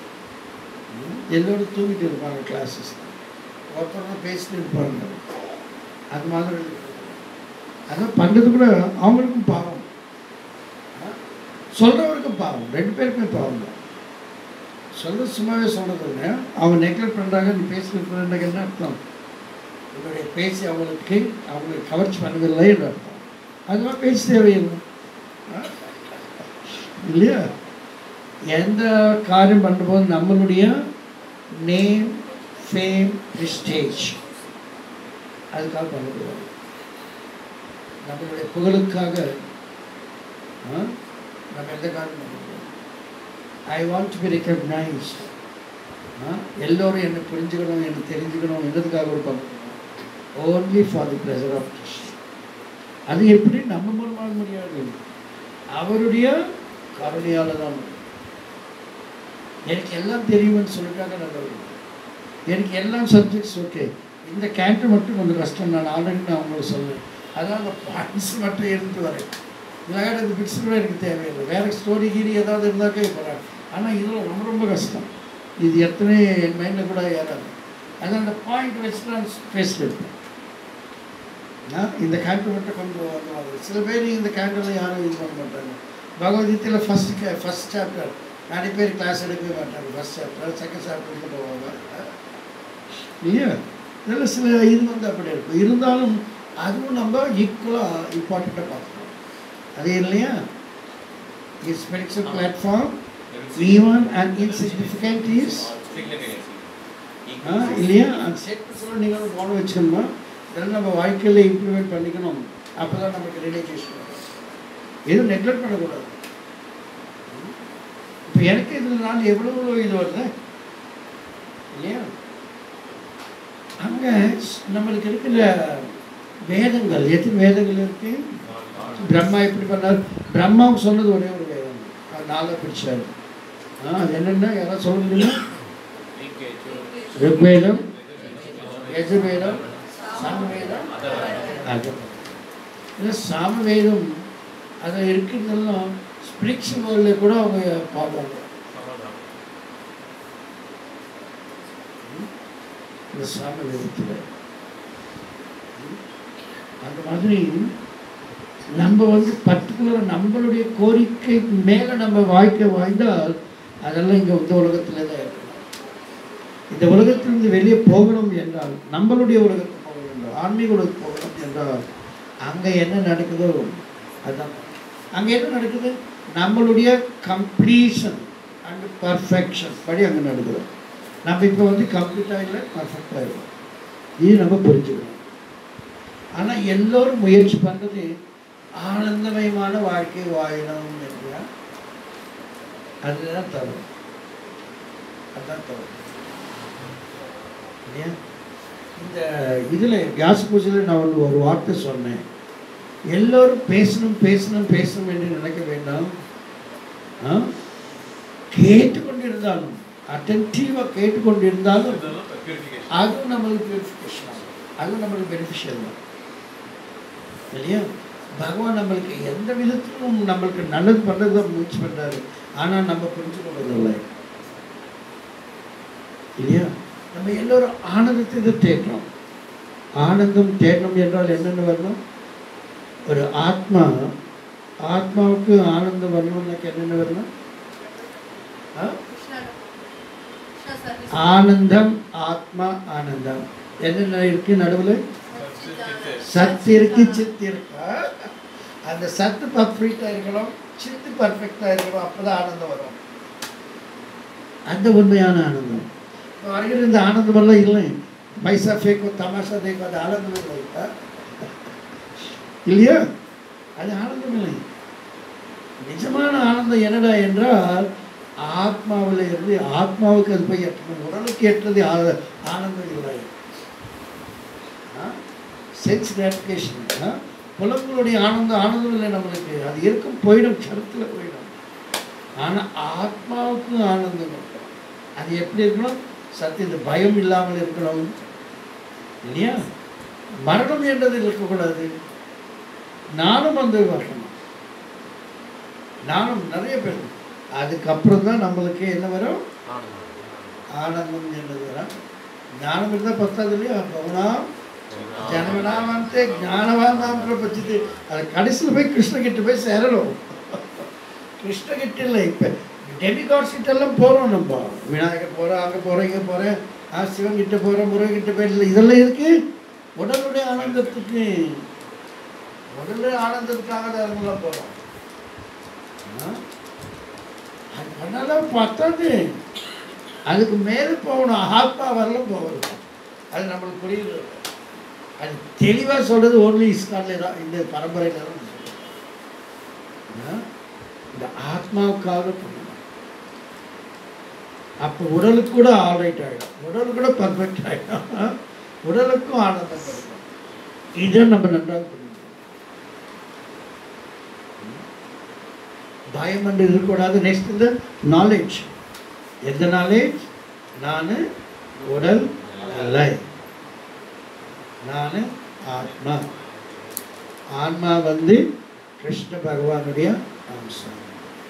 ம், எல்லோரும் தூங்கிட்டு இருப்பாங்க கிளாஸஸ் ஒருத்தர் பேசிட்டு இருப்பாங்க அது மாதிரி அதான் பண்ணுறது கூட அவங்களுக்கும் பாவம் ஆ? சொல்றவருக்கும் பாவம் ரெண்டு பேருக்குமே பாவம் தான் சொல்றது சும்மாவே சொல்றது அவங்க நெக்லெக்ட் பண்ணுறாங்க நீ பேசிட்டு என்ன அர்த்தம் உங்களுடைய பேசி அவங்களுக்கு அவங்களுக்கு கவர்ச்சி பண்ணவில்லை என்று அர்த்தம் அது மாதிரி பேச தேவையில்லை ஆ? இல்லையா எந்த காரியம் பண்ணும்போது நம்மளுடைய நேம் ஃபேம் ஸ்டேஜ் அதுக்காக பண்ணக்கூடாது நம்மளுடைய புகழுக்காக ஆ, நம்ம எந்த காரியம் பண்ணக்கூடாது I want to be recognised எல்லோரும் என்னை புரிஞ்சுக்கணும் என்னை தெரிஞ்சுக்கணும் என்னதுக்காக ஒரு பண்ணணும் only for the pleasure of Krishnan அது எப்படி நம்ம மூலமாக முடியாது அவருடைய கருணையால் தான் முடியும். எனக்கு எல்லாம் தெரியும்னு சொல்லிட்டாங்க நல்லது எனக்கு எல்லாம் சப்ஜெக்ட்ஸ் ஓகே இந்த கேரக்டர் மட்டும் கொஞ்சம் கஷ்டம் நான் ஆல்ரெடி நான் உங்களுக்கு சொல்லுவேன் அதான் அந்த பாயிண்ட்ஸ் மட்டும் எடுத்து வரேன் வேறு இந்த பிக்ஸ் கூட எனக்கு தேவையில்லை வேறு ஸ்டோரி கீரி ஏதாவது இருந்தாக்கா போகிறாங்க ஆனால் இதில் ரொம்ப ரொம்ப கஷ்டம் இது எத்தனை என் மைண்டில் கூட ஏறாது அது அந்த பாயிண்ட் வச்சு நான் பேசிட்டு இருப்பேன் ஆ, இந்த கேரக்டர் மட்டும் கொஞ்சம் அந்த மாதிரி சில பேர் இந்த கேரக்டரில் யாரும் இது பண்ண மாட்டாங்க பகவத்கீதையில் ஃபஸ்ட் கே ஃபஸ்ட் சாப்டர் நிறைய பேர் கிளாஸ் எடுக்கவே மாட்டாங்க ஃபஸ்ட் சாப்டர் செகண்ட் சாப்டருக்கு போவாங்க இல்லையா இதில் சில இது வந்து அப்படி இருக்கும் இருந்தாலும் அதுவும் நம்ம ஈக்குவலாக இம்பார்ட்டண்ட்டாக பார்க்கணும் அது இல்லையா is spiritual platform even and insignificant is Significance. ஆ, இல்லையா அந்த ஸ்டேட்மெண்ட்ஸ்லாம் நீங்களும் கவனம் வச்சுக்கணும் இதெல்லாம் நம்ம வாழ்க்கையில் இம்ப்ளிமெண்ட் பண்ணிக்கணும் அப்போ தான் நமக்கு ரிலேஷன் வரும் எதுவும் நெக்லெக்ட் பண்ணக்கூடாது இப்போ எனக்கு இதில் நான் எவ்வளோ இது வருது இல்லையா அங்கே நம்மளுக்கு இருக்கிற வேதங்கள் எத்தனை வேதங்கள் இருக்கு பிரம்மா எப்படி பண்ணார் பிரம்மாவுக்கு சொன்னது ஒரே ஒரு வேதம் அது நாளாக பிடிச்சாரு ஆ அது என்னென்ன யாராவது சொல்ல முடியுமா ಋಗ್ವೇದಂ ಯಜುರ್ವೇದಂ சாமவேதம் அது இல்லை சாமவேதம் அதில் இருக்கிறதெல்லாம் ஸ்பிரிச்சுவல் வேர்ல்டில் கூட அவங்க பார்ப்பாங்க இந்த சாமவேதத்தில் அந்த மாதிரி நம்ம வந்து பர்டிகுலர் நம்மளுடைய கோரிக்கை மேலே நம்ம வாழ்க்கை வாழ்ந்தால் அதெல்லாம் இங்கே இந்த உலகத்தில் தான் இருக்கணும் இந்த உலகத்திலிருந்து வெளியே போகணும் என்றால் நம்மளுடைய உலகத்துக்கு போகணும் என்றால் ஆன்மீக உலகத்துக்கு போகணும் என்றால் அங்கே என்ன நடக்குதோ அதுதான் அங்கே என்ன நடக்குது நம்மளுடைய கம்ப்ளீஷன் அண்ட் பர்ஃபெக்ஷன் படி அங்கே நடக்குது நம்ம இப்போ வந்து கம்ப்ளீட்டாக இல்லை பர்ஃபெக்டாக இருக்கும் இது நம்ம புரிஞ்சுக்கணும் ஆனால் எல்லோரும் முயற்சி பண்ணுறது ஆனந்தமயமான வாழ்க்கை வாழணும் இல்லையா அதுதான் தவறு அதுதான் தவறு இல்லையா இந்த இதில் வியாச பூஜையில் நான் ஒன்று ஒரு வார்த்தை சொன்னேன் எல்லோரும் பேசணும் பேசணும் பேசணும் என்று நினைக்க வேண்டாம் ஆ? கேட்டுக்கொண்டிருந்தாலும் அட்டன்டிவாக கேட்டுக்கொண்டிருந்தாலும் இதெல்லாம் purification. அதுவும் நம்மளுக்கு பியூரிஃபிகேஷன் ஆகும் அதுவும் நம்மளுக்கு பெனிஃபிஷியல் தான் இல்லையா பகவான் நம்மளுக்கு எந்த விதத்திலும் நம்மளுக்கு நல்லது பண்ணுறது தான் முயற்சி பண்ணுறாரு ஆனால் நம்ம புரிஞ்சு கொள்வதில்லை இல்லையா நம்ம எல்லோரும் ஆனந்தத்தை தான் தேடணும் ஆனந்தம் தேடணும் என்றால் என்னென்னு வரணும் ஒரு ஆத்மா ஆத்மாவுக்கு ஆனந்தம் வரணும்னாக்க என்னென்ன வரணும் ஆ? Krishna, Krishna service. ஆனந்தம் ஆத்மா ஆனந்தம் என்னென்ன இருக்கு நடுவில் Satchitana. சத்து இருக்கு சித்து இருக்கா அந்த சத்து பர்ஃபெக்டாக இருக்கணும் சித்து பர்ஃபெக்டாக இருக்கணும் அப்பதான் ஆனந்தம் வரும் அந்த உண்மையான ஆனந்தம் இப்போ வருகிற இந்த ஆனந்தம் எல்லாம் இல்லை பைசா ஃபேக்கோ தமாஷா தேக்கோ அது ஆனந்தம் இல்லை ஆ? இல்லையா அது ஆனந்தம் இல்லை நிஜமான ஆனந்தம் என்னடா என்றால் ஆத்மாவில் இருந்து ஆத்மாவுக்கு அது போய் எட்டணும் உடலுக்கு எட்டுறது ஆ- ஆனந்தம் இல்லை சென்ஸ் கிராட்டிஃபிகேஷன் புலங்களுடைய ஆனந்தம் ஆனந்தம் இல்லை நம்மளுக்கு அது இருக்கும் போயிடும் கருத்தில் போயிடும் ஆனால் ஆத்மாவுக்கு ஆனந்தம் இருக்கும் அது எப்படி இருக்கணும் சத்தியத்து பயம் இல்லாமல் இருக்கணும் இல்லையா மரணம் என்றது இருக்கக்கூடாது நானும் வந்து வரணும் நானும் நிறைய பேர் அதுக்கப்புறம் தான் நம்மளுக்கு என்ன வரும் ஆனந்தம் ஆனந்தம் என்றது வரும் ஞானம் இருந்தால் பத்தாது இல்லையா பவுனா ஜனகனாவந்தே ஞானவான் நாம் பிரபச்சித்து அது கடைசியில் போய் கிருஷ்ணகிட்ட போய் சேரணும் கிருஷ்ணகிட்ட இல்லை இப்போ டெமிகாட்ஸ் கிட்ட எல்லாம் போகிறோம் நம்ம விநாயகர் போகிறோம் அங்கே போகிறோம் இங்கே போகிறேன் ஆ சிவன் கிட்ட போகிறோம் முருகன் கிட்ட போய் இதெல்லாம் இருக்கு உடலுடைய ஆனந்தத்துக்கு உடலுடைய ஆனந்தத்துக்காக தான் அதெல்லாம் போகிறோம் அது பண்ணாலும் பத்தாது அதுக்கு மேலே போகணும் ஆத்மா வரலும் போகணும் அது நம்மளுக்கு புரியுது அது தெளிவாக சொல்கிறது ஓன்லி இஸ்கானில் தான் இந்த பரம்பரையில் தான் சொல்றது. ஆ? இந்த ஆத்மாவுக்காக பண்ணணும் அப்போ உடலுக்கு கூட ஆல்ரைட் ஆகிடும் உடல் கூட பர்ஃபெக்ட் ஆகிடும் உடலுக்கும் ஆனந்தம் கிடைக்கும் இதை நம்ம நன்றாக புரிஞ்சுக்கணும் பயம் என்று இருக்கக்கூடாது நெக்ஸ்ட் இந்த நாலேஜ் எந்த நாலேஜ் நான் உடல் அல்ல நான் ஆத்மா ஆன்மா வந்து கிருஷ்ண பகவானுடைய அம்சம்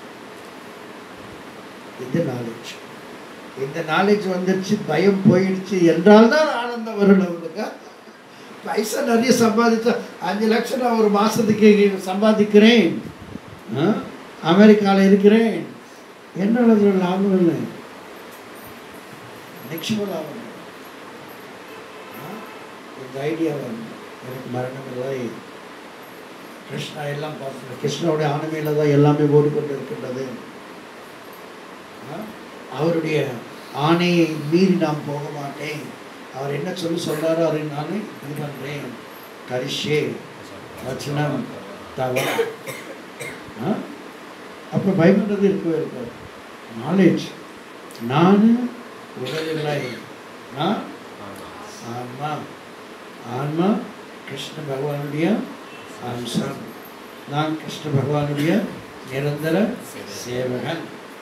இது நாலேஜ் இந்த நாலேஜ் வந்துருச்சு பயம் போயிடுச்சு என்றால் தான் ஆனந்தம் வரும் நம்மளுக்கு பைசா நிறைய சம்பாதிச்சா அஞ்சு லட்சம் நான் ஒரு மாதத்துக்கு சம்பாதிக்கிறேன் அமெரிக்காவில் இருக்கிறேன் என்னால் அதில் லாபம் இல்லை நிச்சயமாக லாபம் இல்லை ஆ? இந்த ஐடியா வந்து எனக்கு மரணம் இல்லை கிருஷ்ணா எல்லாம் பார்த்து கிருஷ்ணாவுடைய ஆனமையில் தான் எல்லாமே ஓடிக்கொண்டு இருக்கின்றது ஆ? அவருடைய ஆணையை மீறி நான் போக மாட்டேன் அவர் என்ன சொல்லி சொல்றாரோ அதை நான் இது பண்ணுறேன் கரிஷே வச்சனம் தவ அப்போ பயப்படுறது இருக்கவே இருக்காது நாலேஜ் நான் உடலில்லை நான் ஆன்மா ஆன்மா கிருஷ்ண பகவானுடைய அம்சம் நான் கிருஷ்ண பகவானுடைய நிரந்தர சேவகன்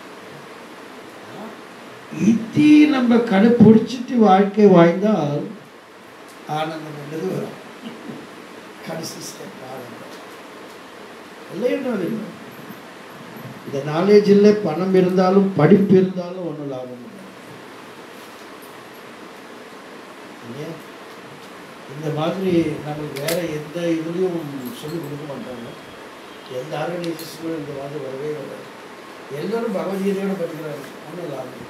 இத்தி நம்ம கடைப்பிடிச்சிட்டு வாழ்க்கை வாழ்ந்தால் ஆனந்தம் என்றது வரும் கடைசி ஸ்டெப் ஆனந்தம் இல்லை என்றால் இல்லை இந்த நாலேஜ் இல்லை பணம் இருந்தாலும் படிப்பு இருந்தாலும் ஒன்றும் லாபம் இல்லை இல்லையா இந்த மாதிரி நம்மளுக்கு வேற எந்த இதுலேயும் சொல்லிக் கொடுக்க மாட்டாங்க எந்த ஆர்கனைசேஷனும் இந்த மாதிரி வரவே வராது எல்லோரும் பகவத்கீதையோட படிக்கிறாங்க ஒன்றும் லாபம்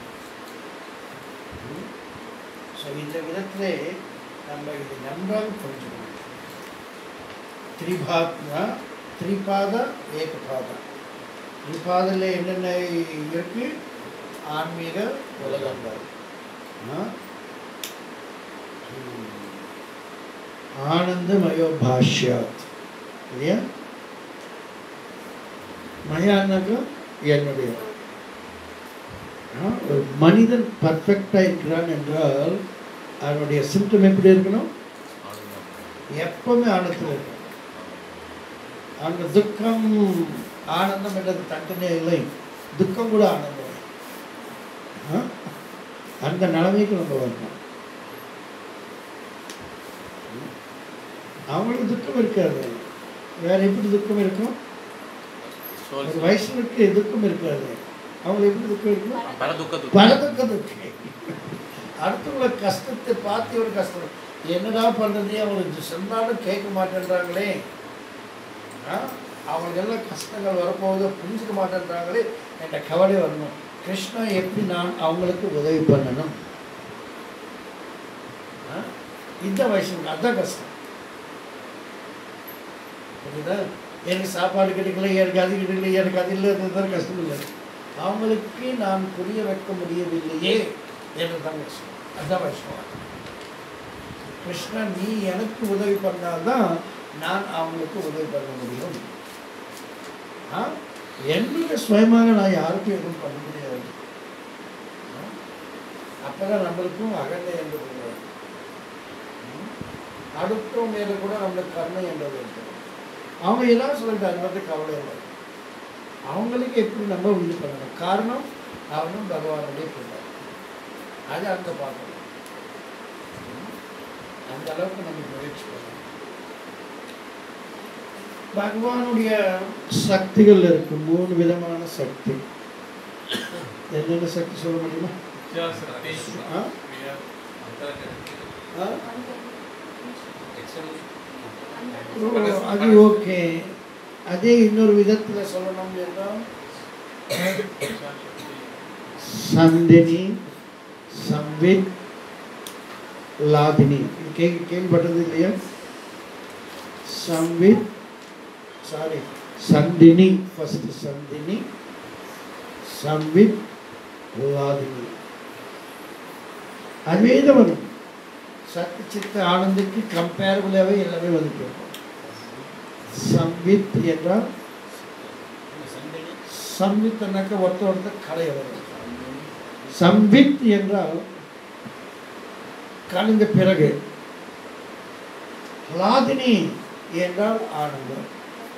ஸோ இந்த விதத்திலே நம்ம இது நன்றாக புரிஞ்சுக்கணும் திரிபாத்னா திரிபாத ஏகபாதா திரிபாதில் என்னென்ன இருக்கு ஆன்மீக உலகங்கள் ஆ? ஆனந்தமயோ பாஷ்யாத் இல்லையா மயானாக்கா என்னுடைய ஆ, ஒரு மனிதன் பர்ஃபெக்டாக இருக்கிறான் என்றால் அவனுடைய சிம்டம் எப்படி இருக்கணும் ஆனந்தம் எப்பவுமே ஆனந்தத்தில் இருக்கணும் அந்த துக்கம் ஆனந்தம் என்றது தண்டனை இல்லை துக்கம் கூட ஆனந்தம் ஆ? அந்த நிலைமைக்கு நம்ம வரணும் அவங்களுக்கு துக்கம் இருக்காது வேற எப்படி துக்கம் இருக்கும் சோல் ஒரு வயசுக்கு துக்கம் இருக்காது அவங்களுக்கு எப்படி துக்கம் இருக்கும் பல துக்க துக்க பலதுக்க துக்கம் அடுத்தவங்கள கஷ்டத்தை பார்த்து ஒரு கஷ்டம் என்னடா பண்ணுறது அவங்களுக்கு சொன்னாலும் கேட்க மாட்டேன்றாங்களே ஆ? அவங்களுக்கு எல்லாம் கஷ்டங்கள் வரப்போகுது புரிஞ்சுக்க மாட்டேன்றாங்களே என்ற கவலை வரணும் கிருஷ்ணா எப்படி நான் அவங்களுக்கு உதவி பண்ணணும் ஆ? இந்த வயசுக்கு அதுதான் கஷ்டம் புரியுதா எனக்கு சாப்பாடு கிடைக்கல எனக்கு அது கிடைக்கல எனக்கு அது இல்லை தான் கஷ்டம் இல்லை அவங்களுக்கு நான் புரிய வைக்க முடியவில்லையே என்றுதான் கஷ்டம் அதுதான் விஷயம் கிருஷ்ணா நீ எனக்கு உதவி பண்ணாதான் நான் அவங்களுக்கு உதவி பண்ண முடியும் ஆ? என்னுடைய சுயமாக நான் யாருக்கும் எதுவும் பண்ண முடியாது ஆ? அப்பதான் நம்மளுக்கும் அகந்தை என்பது வரும். ம்? அடுத்தவங்க மேல கூட நம்மளுக்கு கருணை என்பது இருக்கிறது அவங்க எல்லாம் சொல்லிட்டு அதை பற்றி கவலை இல்லை அவங்களுக்கு எப்படி நம்ம இது பண்ணணும் காரணம் அவனும் பகவானுடைய பிள்ளை அது அங்கே பார்க்கணும் ம்? அந்த அளவுக்கு நம்ம முயற்சி பண்ணணும் பகவானுடைய சக்திகள் இருக்கு மூணு விதமான சக்தி என்னென்ன சக்தி சொல்ல முடியுமா ஆ? ஆ? ஓ, அது ஓகே அதே இன்னொரு விதத்துல சொல்லணும் என்றால் சந்தினி சம்வித் லாதினி இது கே கேள்விப்பட்டது இல்லையா சம்வித் சாரி சந்தினி ஃபர்ஸ்ட் சந்தினி சம்வித் லாதினி அதுவே தான் வரும் சத்து சித்த ஆனந்துக்கு கம்பேரபிளாகவே எல்லாமே வந்துட்டு இருக்கும் சம்வித் என்றால் சம்வித்னாக்க ஒருத்த ஒருத்தர் கலைய வரும் சம்வித் என்றால் கலைந்த பிறகு லாதினி என்றால் ஆனந்தம்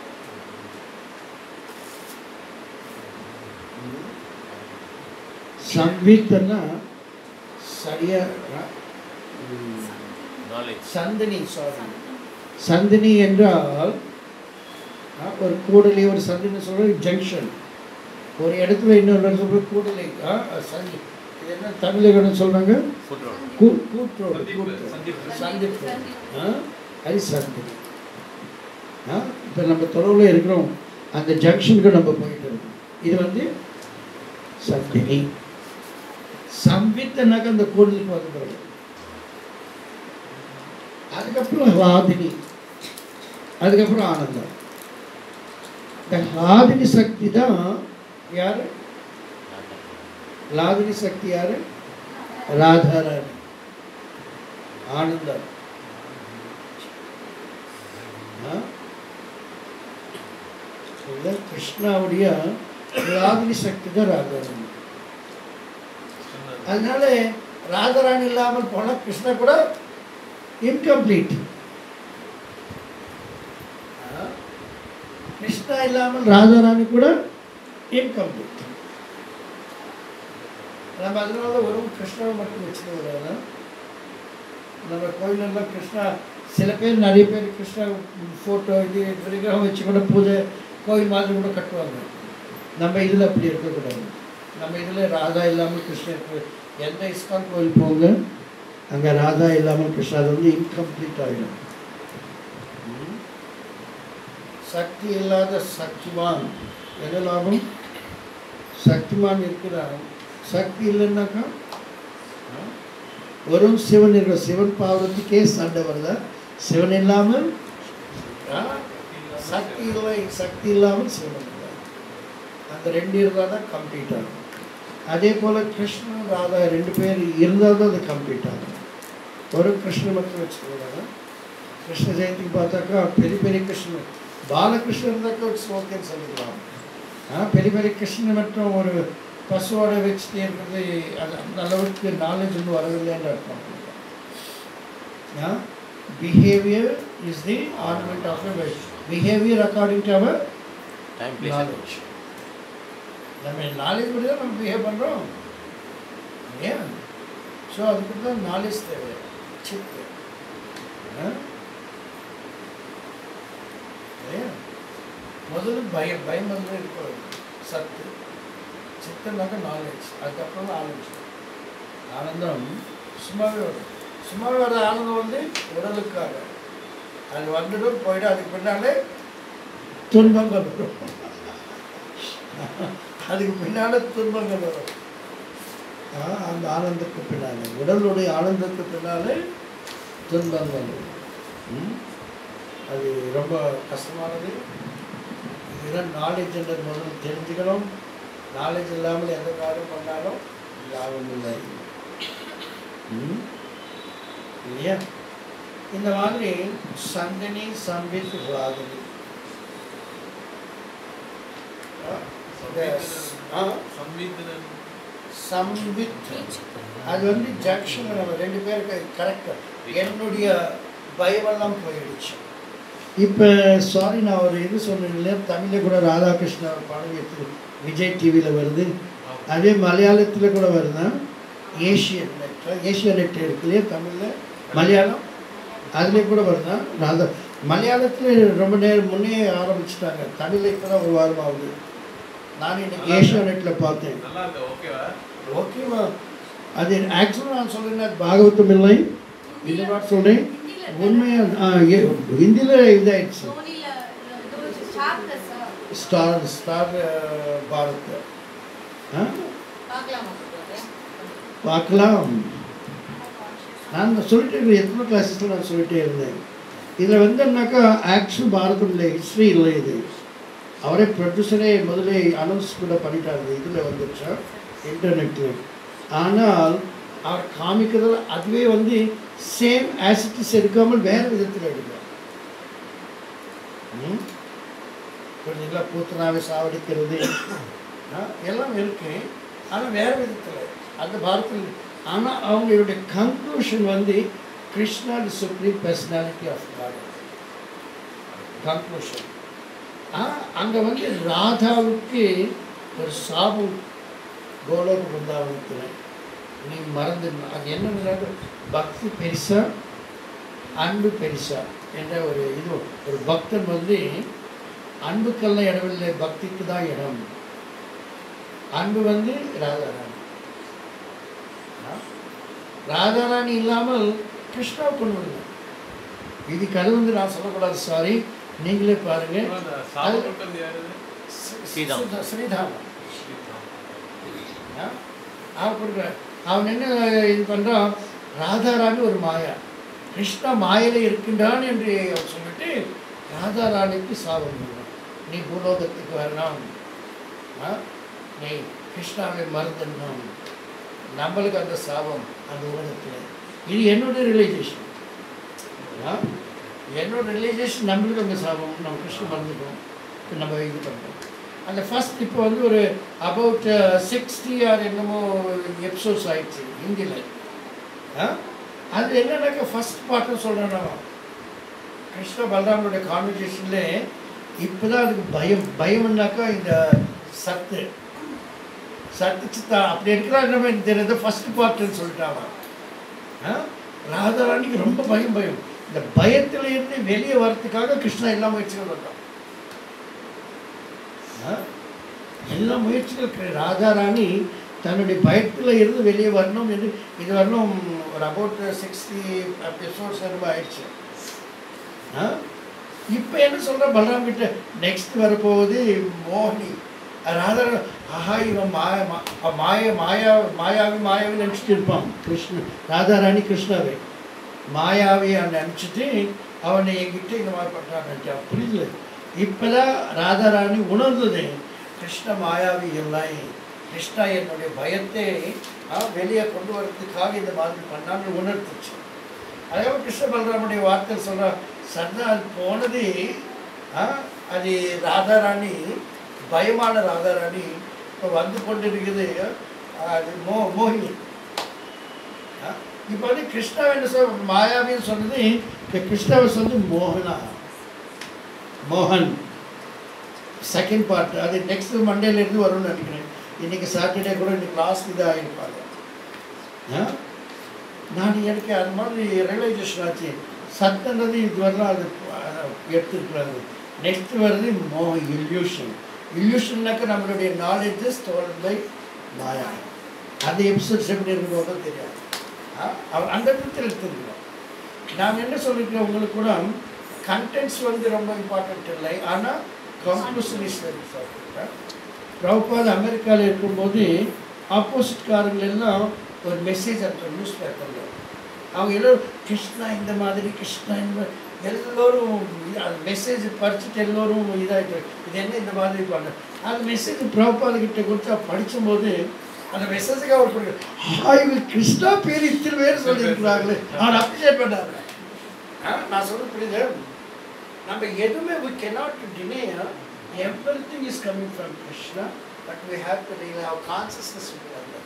சம்வித்னா சரியா ம், நாலேஜ் சந்தினி சாரி சந்தினி என்றால் ஆ, ஒரு கூடலி ஒரு சந்தினி சொல்ற ஜங்ஷன் ஒரு இடத்துல இன்னொரு இடத்துல கூடலி ஆ, சந்தி இது என்ன தமிழகன்னு சொல்றாங்க ஃபுட் ரோட் கூ- கூட்ரோடு சந்திப்பு, கூட்ரோடு சந்திப்பு. சந்திப்பு ஆ, அது சந்தினி ஆ இப்போ நம்ம தொலைவில் இருக்கிறோம் அந்த ஜங்ஷனுக்கு நம்ம போயிட்டு இருக்கோம் இது வந்து சந்தினி சம்பித்தனாக்க அந்த கூடலுக்கு வந்து பிறகு அதுக்கப்புறம் ஹாதினி அதுக்கப்புறம் ஆனந்தம் இந்த ஹாதினி சக்தி தான் யாரு லாதினி சக்தி யாரு ராதாராணி ஆனந்தம் ஆ? இது கிருஷ்ணாவுடைய ராகினி சக்தி தான் ராதாராணி அதனால ராதாராணி இல்லாமல் போனா கிருஷ்ணா கூட இன்கம்ப்ளீட் கிருஷ்ணா இல்லாமல் ராதாராணி கூட இன்கம்ப்ளீட் நம்ம அதனால தான் வெறும் கிருஷ்ணாவை மட்டும் வச்சுட்டு வராது நம்ம கோயிலெல்லாம் கிருஷ்ணா சில பேர் நிறைய பேர் கிருஷ்ணா ஃபோட்டோ இது விக்கிரகம் வச்சு கூட பூஜை கோயில் மாதிரி கூட கட்டுவாங்க நம்ம இதில் அப்படி இருக்கக்கூடாது நம்ம இதில் ராதா இல்லாமல் கிருஷ்ணன் இருக்கு எந்த இஸ்கான் கோயில் போங்க அங்கே ராதா இல்லாமல் கிருஷ்ணா அது வந்து இன்கம்ப்ளீட் ஆகிடும் ம். சக்தி இல்லாத சக்திமான் என்ன லாபம் சக்திமான் இருக்கிறான் சக்தி இல்லைன்னாக்கா ஆ? வெறும் சிவன் இருக்கிற சிவன் பார்வதிக்கே சண்டை வருதா சிவன் இல்லாமல் ஆ? சக்தி இல்லை சக்தி இல்லாமல் சிவன் இல்லை அந்த ரெண்டு இருந்தால் தான் கம்ப்ளீட் ஆகும் அதே போல் கிருஷ்ணன் ராதா ரெண்டு பேர் இருந்தால் தான் அது கம்ப்ளீட் ஆகும் ஒரு கிருஷ்ணன் மட்டும் வச்சுக்கோங்க கிருஷ்ண ஜெயந்திக்கு பார்த்தாக்கா பெரிய பெரிய கிருஷ்ணன் பாலகிருஷ்ணன் இருந்தாக்கா இட்ஸ் ஓகேன்னு சொல்லிக்கலாம் ஆ பெரிய பெரிய கிருஷ்ணன் மட்டும் ஒரு பசுவோட வச்சுட்டே இருக்கிறது அது அந்த அளவுக்கு நாலேஜ் வந்து வரவில்லைன்னு அர்த்தம் behaviour is the ornament of behaviour according to our Time, place, and knowledge நம்ம நாலேஜ் படி தான் நம்ம பிஹேவ் பண்ணுறோம் ஏன் ஸோ அதுக்கு தான் நாலேஜ் தேவை சித்து ஆ? இல்லையா? முதல்ல பயம் பயம் வந்து இருக்கக்கூடாது சத்து சித்தனாக்க நாலேஜ் அதுக்கப்புறம் தான் ஆரம்பிச்சு ஆனந்தம் சும்மாவே வரும் சும்மாவே வர ஆனந்தம் வந்து உடலுக்காக அது வந்துடும் போயிடும் அதுக்கு பின்னாலே துன்பங்கள் வரும் அதுக்கு பின்னால துன்பங்கள் வரும் ஆ, அந்த ஆனந்தத்துக்கு பின்னாலே உடலுடைய ஆனந்தத்துக்கு பின்னாலே துன்பங்கள் வரும் ம்? அது ரொம்ப கஷ்டமானது இதெல்லாம் நாலேஜ்ன்றது முதல்ல தெரிஞ்சுக்கணும் நாலேஜ் இல்லாமல் எந்த காரியம் பண்ணாலும் லாபம் இல்லை ம்? இல்லையா இந்த மாதிரி சந்தனி சம்பித் ராகினி ஆ, ஆ, சம்வீதனன் சம்பித் அது வந்து ஜங்ஷன் நம்ம ரெண்டு பேருக்கு கரெக்டாக என்னுடைய பயமெல்லாம் போயிடுச்சு இப்போ சாரி நான் ஒரு இது சொன்னேன் இல்லையா தமிழில் கூட ராதாகிருஷ்ணா ஒரு படம் எடுத்து விஜய் டிவியில் வருது அதே மலையாளத்தில் கூட வருதா ஏஷியன் நெட் ஏஷியன் நெட் இருக்கு இல்லையா தமிழில் மலையாளம் அதுலேயும் கூட வருதா ராதா மலையாளத்தில் ரொம்ப நேரம் முன்னே ஆரம்பிச்சிட்டாங்க தமிழில் இப்போ தான் ஒரு வாரம் ஆகுது நான் இன்னைக்கு ஏஷியா நெட்டில் பார்த்தேன் நல்லா இருக்கா ஓகேவா ஓகேவா அது ஆக்சுவலாக நான் சொல்கிறேன் பாகவதம் இல்லை இந்த மாதிரி சொல்கிறேன் உண்மையாக ஹிந்தியில் இதாயிடுச்சு சோனில இது ஒரு star plus star star Bharat ஆ பார்க்கலாமா பார்க்கலாம் நான் சொல்லிட்டே இருந்தேன் எத்தனை கிளாஸஸில் நான் சொல்லிட்டே இருந்தேன் இதில் வந்தோம்னாக்கா ஆக்சுவல் பாரதம் இல்லை ஹிஸ்ட்ரி இல்லை இது அவரே ப்ரொடியூசரே முதல்ல அனௌன்ஸ் கூட பண்ணிட்டாரு இதில் வந்துச்சா இன்டர்நெட்டில் ஆனால் அவர் காமிக்கிறதுல அதுவே வந்து சேம் ஆசிட்டிஸ் எடுக்காமல் வேறு விதத்தில் எடுக்கிறார் ம்? புரியுதுங்களா பூத்தனாவை சாவடிக்கிறது ஆ, எல்லாம் இருக்கு ஆனால் வேறு விதத்தில் அந்த பாரத்தில் ஆனால் அவங்களுடைய கன்க்ளூஷன் வந்து Krishna the supreme personality of God conclusion அங்கே வந்து ராதாவுக்கு ஒரு சாபம் கோலோக பிருந்தாவனத்தில் நீ மறந்து அது என்ன பக்தி பெருசா அன்பு பெருசா என்ற ஒரு இது ஒரு பக்தன் வந்து அன்புக்கெல்லாம் இடமில்லை பக்திக்கு தான் இடம் அன்பு வந்து ராதாராணி ஆ? ராதாராணி இல்லாமல் கிருஷ்ணாவை கொண்டு வரல இது கதை வந்து நான் சொல்லக்கூடாது சாரி நீங்களே பாருங்க அந்த சாப்பிட்டு யாரு ஸ்ரீதாம். ஸ்ரீதா- ஸ்ரீதாம் ஆ? அவன் கொடுக்குற அவன் என்ன இது பண்ணுறான் ராதாராணி ஒரு மாயா கிருஷ்ணா மாயில இருக்கின்றான் என்று அவன் சொல்லிட்டு ராதாராணிக்கு சாபம் பண்ணுவான் நீ பூலோகத்துக்கு வரணும் ஆ? நீ கிருஷ்ணாவை மறந்துடணும் நம்மளுக்கு அந்த சாபம் அந்த உலகத்தில் இது என்னோட ரிலைசேஷன் என்னோட ரிலைசேஷன் நம்மளுக்கு அந்த சாபம் நம்ம கிருஷ்ணன் மறந்துட்டோம் இப்ப நம்ம இது பண்ணுறோம் அந்த ஃபர்ஸ்ட் இப்போ வந்து ஒரு அபவுட் சிக்ஸ்டி ஆர் என்னமோ எபிசோட்ஸ் ஆயிடுச்சு ஹிந்தியில் அது என்னன்னாக்கா ஃபர்ஸ்ட் பார்ட்டு சொல்கிறேன் நான் கிருஷ்ண பலராமனுடைய கான்வர்சேஷனில் இப்போ தான் அதுக்கு பயம் பயம்னாக்கா இந்த சத்து சத்து சித்தா அப்படி இருக்கிறா நம்ம எனக்கு தெரியாது ஃபர்ஸ்ட் பார்ட்டுன்னு சொல்லிட்டாங்க ஆ? ராதாராணிக்கு ரொம்ப பயம் பயம் இந்த பயத்துல இருந்து வெளியே வர்றதுக்காக கிருஷ்ணா எல்லா முயற்சிகளும் பண்ணான் ஆ? எல்லா முயற்சிகள் கி- ராஜாராணி தன்னுடைய பயத்தில் இருந்து வெளியே வரணும் என்று இது வரணும் ஒரு அபவுட் சிக்ஸ்டி எபிசோட்ஸ் ரொம்ப ஆயிடுச்சு இப்போ என்ன சொல்கிற பலராம் கிட்ட நெக்ஸ்ட் வரப்போகுது மோகினி ராதா ஆஹா இவன் மாய மா- அவ மாய மாயா மாயாவி மாயாவி நினச்சிட்டு இருப்பான் கிருஷ்ணன் ராதாராணி கிருஷ்ணாவை மாயாவி நினச்சிட்டு அவனை என்கிட்ட இந்த மாதிரி பண்ணுறான் புரியல இப்போதான் ராதாராணி உணர்ந்தது கிருஷ்ண மாயாவி இல்லை கிருஷ்ணா என்னுடைய பயத்தை ஆ, வெளியே கொண்டு வரதுக்காக இந்த மாதிரி பண்ணான்னு உணர்த்துச்சு அதே மாதிரி கிருஷ்ண பலராமனுடைய வார்த்தை சொல்ற சன்னா அது போனது ஆ, அது ராதாராணி பயமான ராதாராணி இப்போ வந்து கொண்டு இருக்குது அது மோ மோகினி ஆ, இப்போ வந்து கிருஷ்ணா என்ன சொல் மாயாவின்னு சொன்னது இந்த கிருஷ்ணாவை சொல்லி மோகனா மோகன் செகண்ட் பார்ட் அது நெக்ஸ்ட் மண்டேலேருந்து வரும்னு நினைக்கிறேன் இன்னைக்கு சாட்டர்டே கூட இன்னைக்கு லாஸ்ட் இதாக ஆகிருப்பாங்க ஆ? நான் எனக்கு அது மாதிரி ரியலைசேஷன் ஆச்சு சத்தன்றது இது வரலாம் அது அஹ், எடுத்துருக்குறாங்க நெக்ஸ்ட் வருது மோ இல்யூஷன் இல்யூஷன்னாக்க நம்மளுடைய நாலேஜ் ஸ்டோர்ட் பை மாயா அந்த எபிசோட்ஸ் எப்படி இருக்கிறதோ தெரியாது ஆ? அவ- அந்த விதத்தில் எடுத்துருக்கிறோம் நான் என்ன சொல்லியிருக்கேன் உங்களுக்கு கூட கண்டென்ட்ஸ் வந்து ரொம்ப இம்பார்ட்டன்ட் இல்லை ஆனால் கன்க்ளூஷன் இஸ் வெரி பிரபுபாத் அமெரிக்காவில் இருக்கும்போது ஆப்போசிட்காரங்க எல்லாம் ஒரு மெசேஜ் அனுப்புற நியூஸ் பேப்பரில் அவங்க எல்லோரும் கிருஷ்ணா இந்த மாதிரி கிருஷ்ணா இந்த மாதிரி எல்லோரும் இது- அந்த மெசேஜ் படிச்சுட்டு எல்லோரும் இதாகிட்டு இது என்ன இந்த மாதிரி பண்ண அந்த மெசேஜ் பிரபுபாத் கிட்ட கொடுத்து அவர் படிக்கும்போது அந்த மெசேஜுக்கு அவர் கொடுக்க "ஆ, இவங்க கிருஷ்ணா பேர் இத்தனை பேர் சொல்லியிருக்கிறாங்களே அவர் அப்ரிஷியேட் பண்ணாரு ஆ, நான் சொல்ல புரியுது நம்ம எதுவுமே we cannot deny everything is coming from Krishna but we have to realize our consciousness will be like that.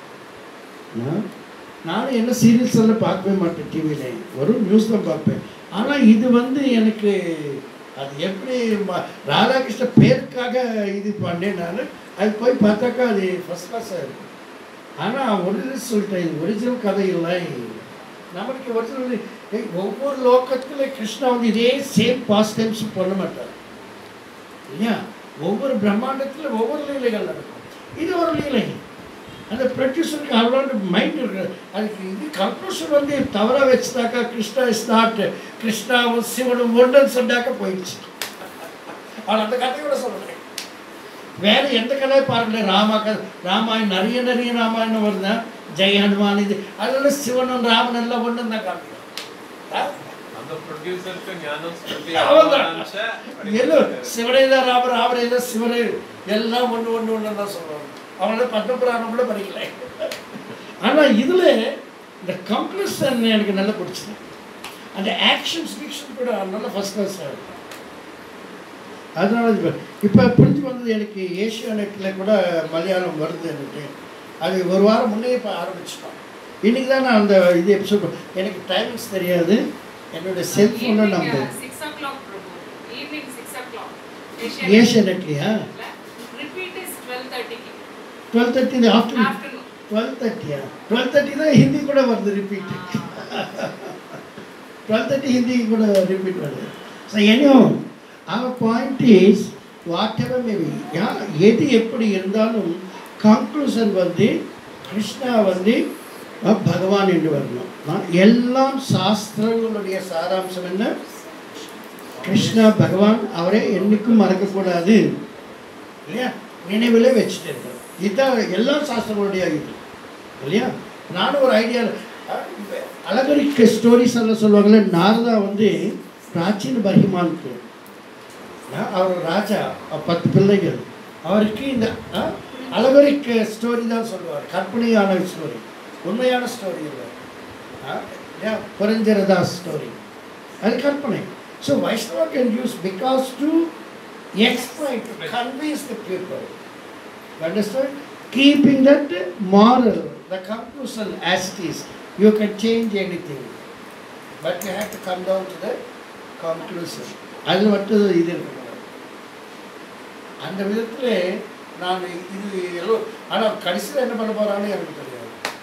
நானும் என்ன சீரியல்ஸ் எல்லாம் பார்க்கவே மாட்டேன் டிவியில் வரும் நியூஸ் தான் பார்ப்பேன் ஆனால் இது வந்து எனக்கு அது எப்படி ம- ராதாகிருஷ்ண பேருக்காக இது பண்ணேன் நான் அது போய் பார்த்தாக்கா அது ஃபஸ்ட் கிளாஸாக இருக்கும் ஆனால் ஒரிஜினல் சொல்லிட்டேன் இது ஒரிஜினல் கதை இல்லை நம்மளுக்கு ஒரிஜினல் ஒவ்வொரு லோகத்தில் கிருஷ்ணா வந்து இதே சேம் பாஸ்ட் டைம்ஸ் பண்ண மாட்டார் இல்லையா ஒவ்வொரு பிரம்மாண்டத்தில் ஒவ்வொரு லீலைகள் நடக்கும் இது ஒரு லீலை அந்த ப்ரொடியூசருக்கு அவ்வளோ மைண்ட் இருக்கு அதுக்கு இது கன்க்ளூஷன் வந்து தவறாக வச்சுட்டாக்கா கிருஷ்ணா இஸ் நாட் கிருஷ்ணாவும் சிவனும் ஒன்றுன்னு சொன்னாக்கா போயிடுச்சு அவன் அந்த கதையோட சொல்கிறேன் வேற எந்த கதையை பாருங்களேன் ராமா கதை ராமாயணம் நிறைய நிறைய ராமாயணம் வருதா ஜெய் ஹனுமான் இது அதெல்லாம் சிவனும் ராமன் எல்லாம் ஒன்று தான் காமிக்கிறோம் ஆ? அந்த ப்ரொடியூசருக்கு ஞானம் ஸ்மிருதி அவன்தான். அவகாಶ ಎಲ್ಲೂ ಶಿವನೇ ಇಲ್ಲ ರಾಮ ರಾಮನೇ ಇಲ್ಲ ಶಿವನೇ ಎಲ್ಲ ஒன்று ஒன்று ஒன்று தான் சொல்லுவாங்க அவங்கள பத்மபுராணம் கூட படிக்கல ஆனால் இதில் இந்த கம்ப்ளீஷன் எனக்கு நல்லா பிடிச்சது அந்த ஆக்ஷன்ஸ் வீக்ஷன் கூட நல்லா ஃபஸ்ட் கிளாஸ் அதனால இப்போ இப்போ புரிஞ்சு வந்தது எனக்கு ஏஷியா நெட்டில் கூட மலையாளம் வருது எனக்கு அது ஒரு வாரம் முன்னே இப்போ ஆரம்பிச்சிட்டோம் இன்றைக்கி தான் நான் அந்த இது எபிசோட் எனக்கு டைமிங்ஸ் தெரியாது என்னோட செல்ஃபோனில் Evening, நம்ம uh, six o'clock, Prabhu. Evening, six o'clock. Asian Asia நெட்லையா Repeat is twelve thirty. Twelve thirty afternoon Afternoon. Twelve தேர்ட்டியா டுவெல் தேர்ட்டி தான் ஹிந்தி கூட வருது ரிப்பீட் டுவெல் தேர்ட்டி ஹிந்தி கூட ரிப்பீட் வருது so anyhow our point is whatever maybe yeah எது எப்படி இருந்தாலும் கன்க்ளூஷன் வந்து கிருஷ்ணா வந்து அஹ், பகவான் என்று வரணும் அஹ், எல்லாம் சாஸ்திரங்களுடைய சாராம்சம் என்ன கிருஷ்ணா பகவான் அவரை என்னைக்கும் மறக்கக்கூடாது இல்லையா நினைவிலே வச்சுட்டு இருக்கணும் இதுதான் எல்லா சாஸ்திரங்களுடைய இது இல்லையா நானும் ஒரு ஐடியா அழகரிக்க ஸ்டோரிஸ் எல்லாம் சொல்லுவாங்கல்ல நாரதா வந்து பிராச்சீன பர்ஹிமானுக்கு ஆ, அவர் ஒரு ராஜா அவர் பத்து பிள்ளைகள் அவருக்கு இந்த ஆ, அழகரிக்க ஸ்டோரி தான் சொல்லுவார் கற்பனையான ஸ்டோரி உண்மையான ஸ்டோரி இல்லை ஆ, இல்லையா புரஞ்சரதாஸ் ஸ்டோரி அது கற்பனை so Vaishnava can use because to explain to convince the people. You understand? Keeping that moral, the conclusion as it is. You can change anything. But you have to come down to the conclusion. அதில் மட்டும் இது இருக்கக்கூடாது அந்த விதத்தில் நான் இது yellow ஆனால் கடைசியில் என்ன பண்ண போகிறான்னு எனக்கு தெரியாது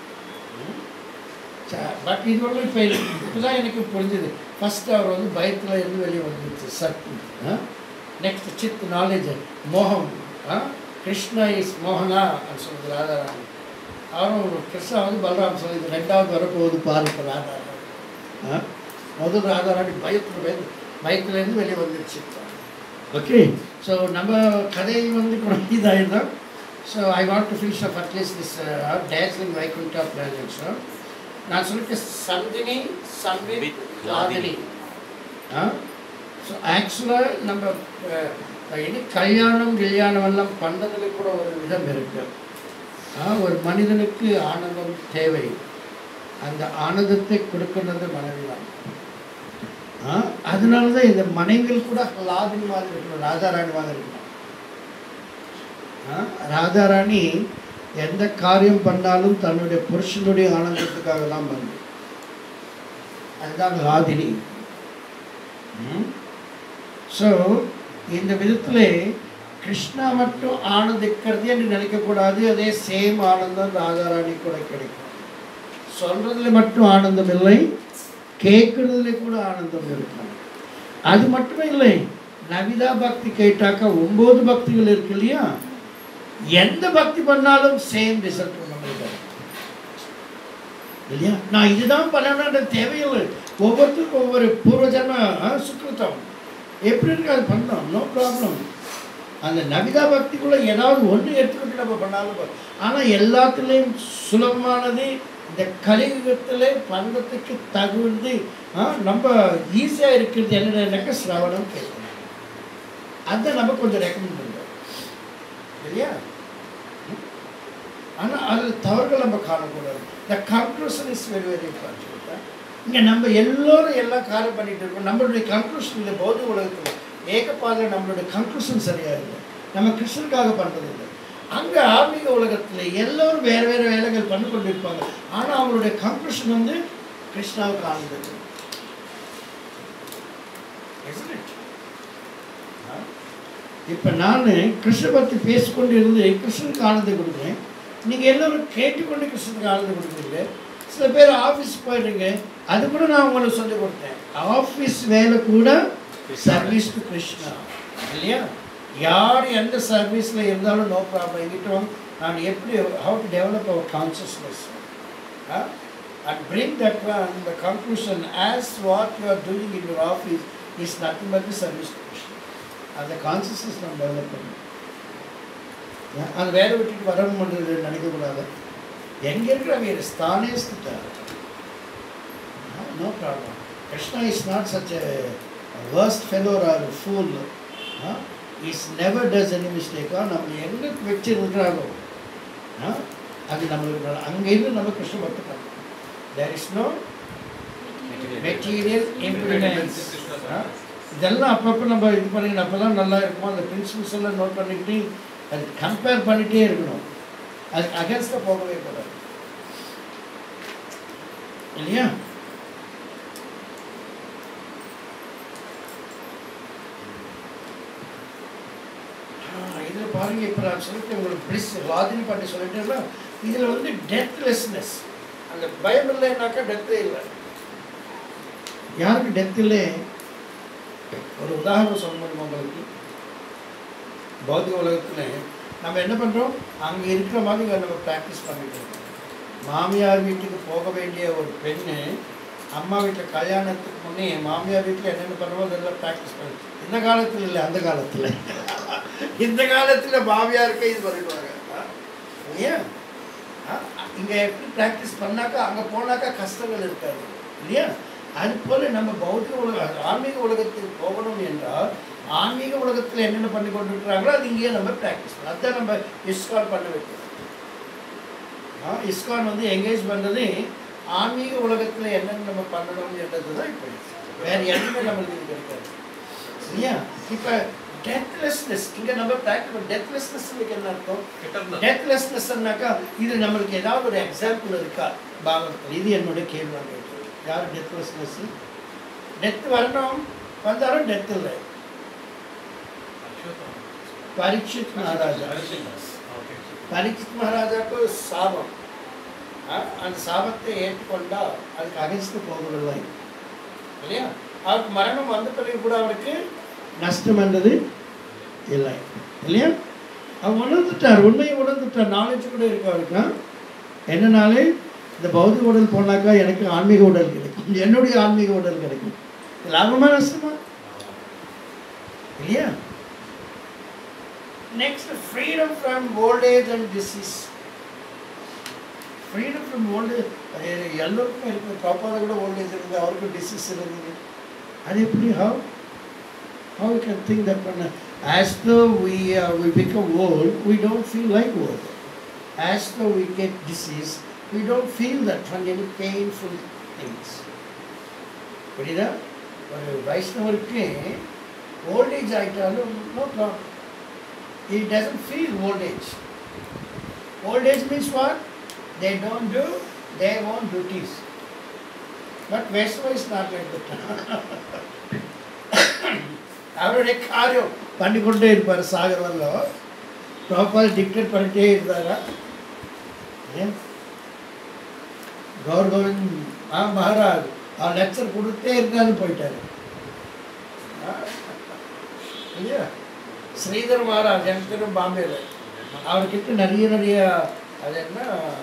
பட் இது ஒன்றும் இப்போ இப்போ தான் எனக்கு புரிஞ்சுது ஃபஸ்ட் அவர் வந்து பயத்தில் இருந்து வெளியே வந்துருச்சு சக்தி நெக்ஸ்ட் சித் நாலேஜ் மோகம் ஆ? கிருஷ்ணா இஸ் மோகனா அப்படின்னு சொல்லுது ராதாராணி அவரும் கிருஷ்ணா வந்து பலராம் சொல்லுது ரெண்டாவது வரப்போகுது பாருங்க ராதாராணி ஆ? முதல் ராதாராணி பயத்தில் பயந்து பயத்துலேருந்து வெளியே வந்துருச்சு ஓகே ஸோ நம்ம கதை வந்து கூட இதாகிடும் so I want to finish up at least this dazzling Vaikuntha planet so நான் சொல்லிட்டு சந்தினி சன்வித் லாதினி ஆ ஸோ ஆக்சுவலாக நம்ம அஹ், இனி கல்யாணம் கல்யாணம் எல்லாம் பண்ணுறதுல கூட ஒரு விதம் இருக்கு ஆ, ஒரு மனிதனுக்கு ஆனந்தம் தேவை அந்த ஆனந்தத்தை கொடுக்கிறது மனைவி தான் ஆ, அதனால தான் இந்த மனைவிகள் கூட லாதினி மாதிரி இருக்கணும் ராஜாராணி மாதிரி இருக்கணும் ஆ, ராஜாராணி எந்த காரியம் பண்ணாலும் தன்னுடைய புருஷனுடைய ஆனந்தத்துக்காக தான் பண்ணுது அதுதான் லாதினி ஸோ இந்த விதத்தில் கிருஷ்ணா மட்டும் ஆனந்திக்கிறது என்று நினைக்கக்கூடாது அதே சேம் ஆனந்தம் ராஜாராணி கூட கிடைக்கும் சொல்றதுல மட்டும் ஆனந்தம் இல்லை கேட்கறதுல கூட ஆனந்தம் இருக்கும் அது மட்டுமே இல்லை நவிதா பக்தி கேட்டாக்கா ஒன்பது பக்திகள் இருக்கு இல்லையா எந்த பக்தி பண்ணாலும் சேம் ரிசல்ட் நம்மளுக்கு இல்லையா நான் இதுதான் பண்ணணுன்ற தேவையில்லை ஒவ்வொருத்தருக்கும் ஒவ்வொரு பூர்வஜன்ம ஆ, சுக்கிருத்தம் எப்படி இருக்கு அது பண்ணலாம் நோ ப்ராப்ளம் அந்த நவிதா பக்திக்குள்ள ஏதாவது ஒன்று எடுத்துக்கிட்டு நம்ம பண்ணாலும் போதும். ஆனா எல்லாத்துலேயும் சுலபமானது இந்த கலியுகத்தில் பண்ணத்துக்கு தகுந்து ஆ, நம்ம ஈஸியாக இருக்கிறது என்னென்னக்க சிரவணம் கேட்கணும் அதை நம்ம கொஞ்சம் ரெக்கமெண்ட் பண்ணுறோம் இல்லையா ஆனா அதில் தவறுகள் நம்ம காணக்கூடாது the conclusion is very very important இங்கே நம்ம எல்லோரும் எல்லாம் காரியம் பண்ணிட்டு இருக்கோம் நம்மளுடைய கன்க்ளூஷன் இந்த பௌத்த உலகத்தில் ஏகப்பாத நம்மளுடைய கன்க்ளூஷன் சரியா இல்லை நம்ம கிருஷ்ணனுக்காக பண்ணுறது இல்லை அங்கே ஆன்மீக உலகத்தில் எல்லோரும் வேறு வேறு வேலைகள் பண்ணி கொண்டு இருப்பாங்க ஆனால் அவங்களுடைய கன்க்ளூஷன் வந்து கிருஷ்ணாவுக்கு ஆனந்தம் Isn't it? ஆ? இப்ப நான் கிருஷ்ண பக்தி பேசிக்கொண்டு இருந்து கிருஷ்ணனுக்கு ஆனந்தம் கொடுக்குறேன் நீங்கள் எல்லாரும் கேட்டுக்கொண்டு கிருஷ்ணனுக்கு ஆனந்தம் கொடுக்குறீங்க சில பேர் ஆஃபீஸ் போயிடுறீங்க அது கூட நான் உங்களுக்கு சொல்லி கொடுத்தேன் ஆஃபீஸ் வேலை கூட சர்வீஸ் டு கிருஷ்ணா இல்லையா யார் எந்த சர்வீஸில் இருந்தாலும் நோ ப்ராப்ளம் எங்கிட்ட நான் எப்படி how to develop our consciousness and bring that the conclusion as what you are doing in your office is nothing but the service to Krishna. அந்த கான்சியஸ்னஸ் நம்ம டெவலப் பண்ணணும் ஏன்? அது வேலை விட்டுட்டு வரணுன்றது நினைக்கக்கூடாது எங்கே இருக்கிற வீர் தானே ஸ்திட்டார் no problem Krishna is not such a worst fellow or fool is never does any மிஸ்டேக்காக நம்ம எங்கே வச்சிருக்கிறாரோ ஆ, அது நம்மளுக்கு அங்கேருந்து நம்ம கிருஷ்ண பக்தி பண்ணணும் there is no material implements இதெல்லாம் அப்பப்போ நம்ம இது பண்ணிக்கணும் அப்போ தான் நல்லா இருக்கும் அந்த பிரின்சிபல்ஸ் எல்லாம் நோட் பண்ணிக்கிட்டு அது கம்பேர் பண்ணிகிட்டே இருக்கணும் அது அகேன்ஸ்டாக போகவே கூடாது இல்லையா இதில் பாருங்க இப்போ நான் சொல்லிட்டு உங்களுக்கு பிளிஸ் வாதினி பாட்டி சொல்லிட்டேன்னா இதில் வந்து டெத்லெஸ்னஸ் அந்த பயம் இல்லைன்னாக்கா டெத்தே இல்லை யாருக்கு டெத் இல்லை ஒரு உதாரணம் சொல்ல முடியுமா உங்களுக்கு பௌத்திக உலகத்தில் நம்ம என்ன பண்ணுறோம் அங்கே இருக்கிற மாதிரி இங்க நம்ம ப்ராக்டிஸ் பண்ணிட்டு இருக்கோம் மாமியார் வீட்டுக்கு போக வேண்டிய ஒரு பெண்ணு அம்மா வீட்டில் கல்யாணத்துக்கு முன்னே மாமியார் வீட்டில் என்னென்ன பண்ணுறோமோ அதெல்லாம் ப்ராக்டிஸ் பண்ணி இந்த காலத்தில் இல்லை அந்த காலத்தில் இந்த காலத்தில் மாமியாருக்கே இது பண்ணிடுவாங்க ஆ? இல்லையா இங்கே எப்படி ப்ராக்டிஸ் பண்ணாக்கா அங்கே போனாக்கா கஷ்டங்கள் இருக்காது இல்லையா அது போல நம்ம பௌத்திக உலக ஆன்மீக உலகத்துக்கு போகணும் என்றால் ஆன்மீக உலகத்தில் என்னென்ன பண்ணி கொண்டிருக்கிறாங்களோ அது இங்கேயே நம்ம ப்ராக்டிஸ் பண்ணலாம் அதான் நம்ம இஸ்கான் பண்ண வைக்கிறோம் ஆ, இஸ்கான் வந்து எங்கேஜ் பண்ணுறது ஆன்மீக உலகத்தில் என்னென்ன நம்ம பண்ணணும் என்றது தான் இப்போ வேற எதுவுமே நம்மளுக்கு இது கிடைக்காது இல்லையா இப்போ டெத்லெஸ்னஸ் இங்கே நம்ம ப்ராக்டிஸ் டெத்லெஸ்னஸ் என்ன அர்த்தம் Eternal. டெத்லெஸ்னஸ்னாக்கா இது நம்மளுக்கு ஏதாவது ஒரு எக்ஸாம்பிள் இருக்கா பாகவத்தில் இது என்னுடைய கேள்வி கேட்டது யார் டெத்லெஸ்னஸ் டெத் வரணும் வந்தாலும் டெத் இல்லை பரீட்சித் மகாராஜா Okay. பரீட்சித் மகாராஜாக்கு சாபம் ஆ, அந்த சாபத்தை ஏற்றுக்கொண்டா அதுக்கு அகேன்ஸ்ட் போகவில்லை இல்லையா அவருக்கு மரணம் வந்த பிறகு கூட அவருக்கு நஷ்டம் என்றது இல்லை இல்லையா அவர் உணர்ந்துட்டார் உண்மையை உணர்ந்துட்டார் நாலேஜ் கூட இருக்கு அவருக்கு ஆ? என்ன நாலேஜ் இந்த பௌதிக உடல் போனாக்கா எனக்கு ஆன்மீக உடல் கிடைக்கும் என்னுடைய ஆன்மீக உடல் கிடைக்கும் லாபமா நஷ்டமா இல்லையா next freedom from old age and disease freedom from old age எல்லோருக்கும் இருக்கு பாப்பாவை கூட ஓல்டேஜ் இருக்குது அவருக்கும் டிசீஸ் இருக்குது அது எப்படி how how we can think that when, as though we, uh, we become old, we don't feel like old. as though we get disease, we don't feel that from any painful things. புரியுதா ஒரு வைஷ்ணவருக்கு old age ஆகிட்டாலும் no problem he doesn't feel old age. Old age means what? They don't do their own duties. But Vaishnava is not like that. அவருடைய காரியம் பண்ணிக்கொண்டே இருப்பார் சாகரவல்ல proper dictate பண்ணிட்டே இருந்தாரா ஏன் கௌர் கோவிந்த் ஆ மகாராஜ் அவர் லெக்சர் கொடுத்தே இருந்தாலும் போயிட்டாரு ஆ? இல்லையா ஸ்ரீதர் மகாராஜ் எனக்கு தெரியும் பாம்பேல அவர்கிட்ட நிறைய நிறைய அது என்ன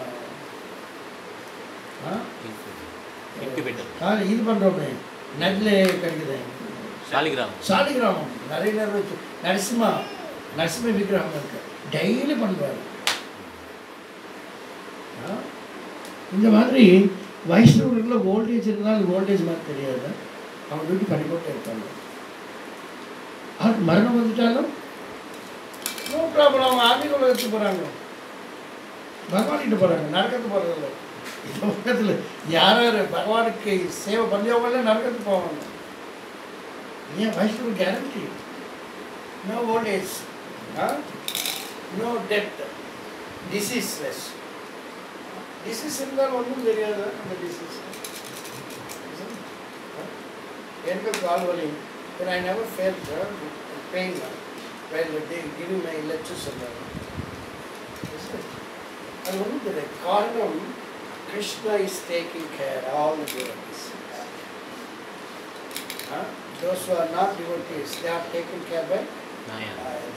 ஆ? இன்குபேட்டர் ஆ, இது பண்ணுறோமே நெட்டில் கிடைக்குது சாலிகிராம் சாலிகிராமம் நிறைய நேரம் வச்சு நரசிம்மா நரசிம்ம விக்கிரகம் இருக்கு டெய்லி பண்ணுவார் இந்த மாதிரி வைஷ்ணவர்களில் ஓல்டேஜ் இருந்தாலும் ஓல்டேஜ் மாதிரி தெரியாது அவங்க டியூட்டி பண்ணிக்கொண்டே இருப்பாங்க அவருக்கு மரணம் வந்துட்டாலும் நோ ப்ராப்ளம் அவங்க ஆன்மீக உலகத்துக்கு போகிறாங்க பகவான்கிட்ட போகிறாங்க நரக்கத்துக்கு போகிறதில்ல இந்த உலகத்தில் யார் யார் பகவானுக்கு சேவை பண்ணியவங்கள நரக்கத்துக்கு போவாங்க ஏன் Vaishnava guarantee no old age no death diseaseless disease இருந்தால் ஒன்றும் தெரியாது அந்த டிசீஸ் எனக்கு கால் வலி but I never felt uh, pain uh, while they giving my lectures and all. அது ஒன்றும் தெரியாது காரணம் Krishna is taking care all the devotees those who are not devotees they are taken care by நாயா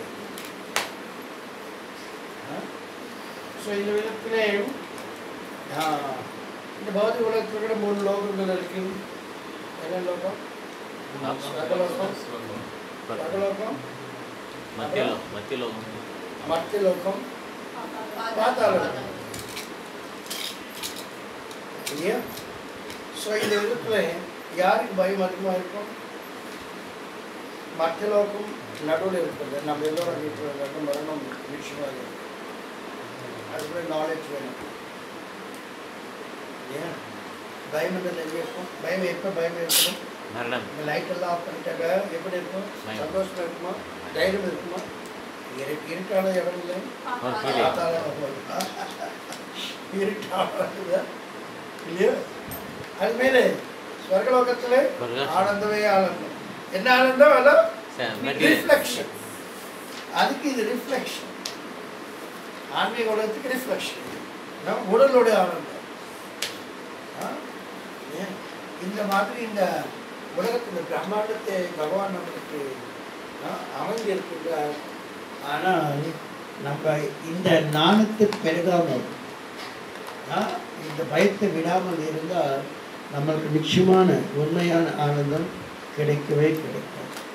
so இந்த விதத்திலே ஆ, இந்த பௌதிக உலகத்தில் கூட மூணு லோகங்கள் இருக்கு என்ன லோகம் ஸ்வர்கலோகம் ஸ்வர்கலோகம் మధ్యలో మధ్యలో மர்த்தியலோகம் பாத்தாளம் இல்லையா ஸோ இந்த விதத்தில் யாருக்கு பயம் அதிகமாக இருக்கும் மர்த்தியலோகம் நடுவில் இருக்குது நம்ம எல்லோரும் வீட்டில் மரணம் நிச்சயமாக இருக்கும் அதுக்குள்ள நாலேஜ் வேணும் ஏன் பயம் என்ன நிறைய இருக்கும் பயம் எப்போ பயம் இருக்கணும் మరణం இந்த லைட் எல்லாம் ஆஃப் பண்ணிட்டாக்க எப்படி இருக்கும் பயம். சந்தோஷமா இருக்குமா தைரியம் இருக்குமா இரு இருட்டான இடம் இல்லை ஒரு feeling. பார்த்தாலே வருவாங்க. இருட்டான வருதா? இல்லையா அது மேலே ஸ்வர்கலோகத்தில் ஸ்வர்க- ஆனந்தமே ஆனந்தம் என்ன ஆனந்தம் அதான் మెటీరియల్ ரிஃப்ளெக்ஷன் அதுக்கு இது ரிஃப்ளெக்ஷன் ஆன்மீக உலகத்துக்கு ரிஃப்ளெக்ஷன் உடலோட ஆனந்தம் ஆ? ஏன்? இந்த மாதிரி இந்த உலகத்தில் பிரம்மாண்டத்தை பகவான் நம்மளுக்கு ஆ, அமைந்து இருக்கின்றார் ஆனால் நம்ம இந்த நாணத்தை பெருகாமல் ஆ, இந்த பயத்தை விடாமல் இருந்தால் நம்மளுக்கு நிச்சயமான உண்மையான ஆனந்தம் கிடைக்கவே கிடைக்கும்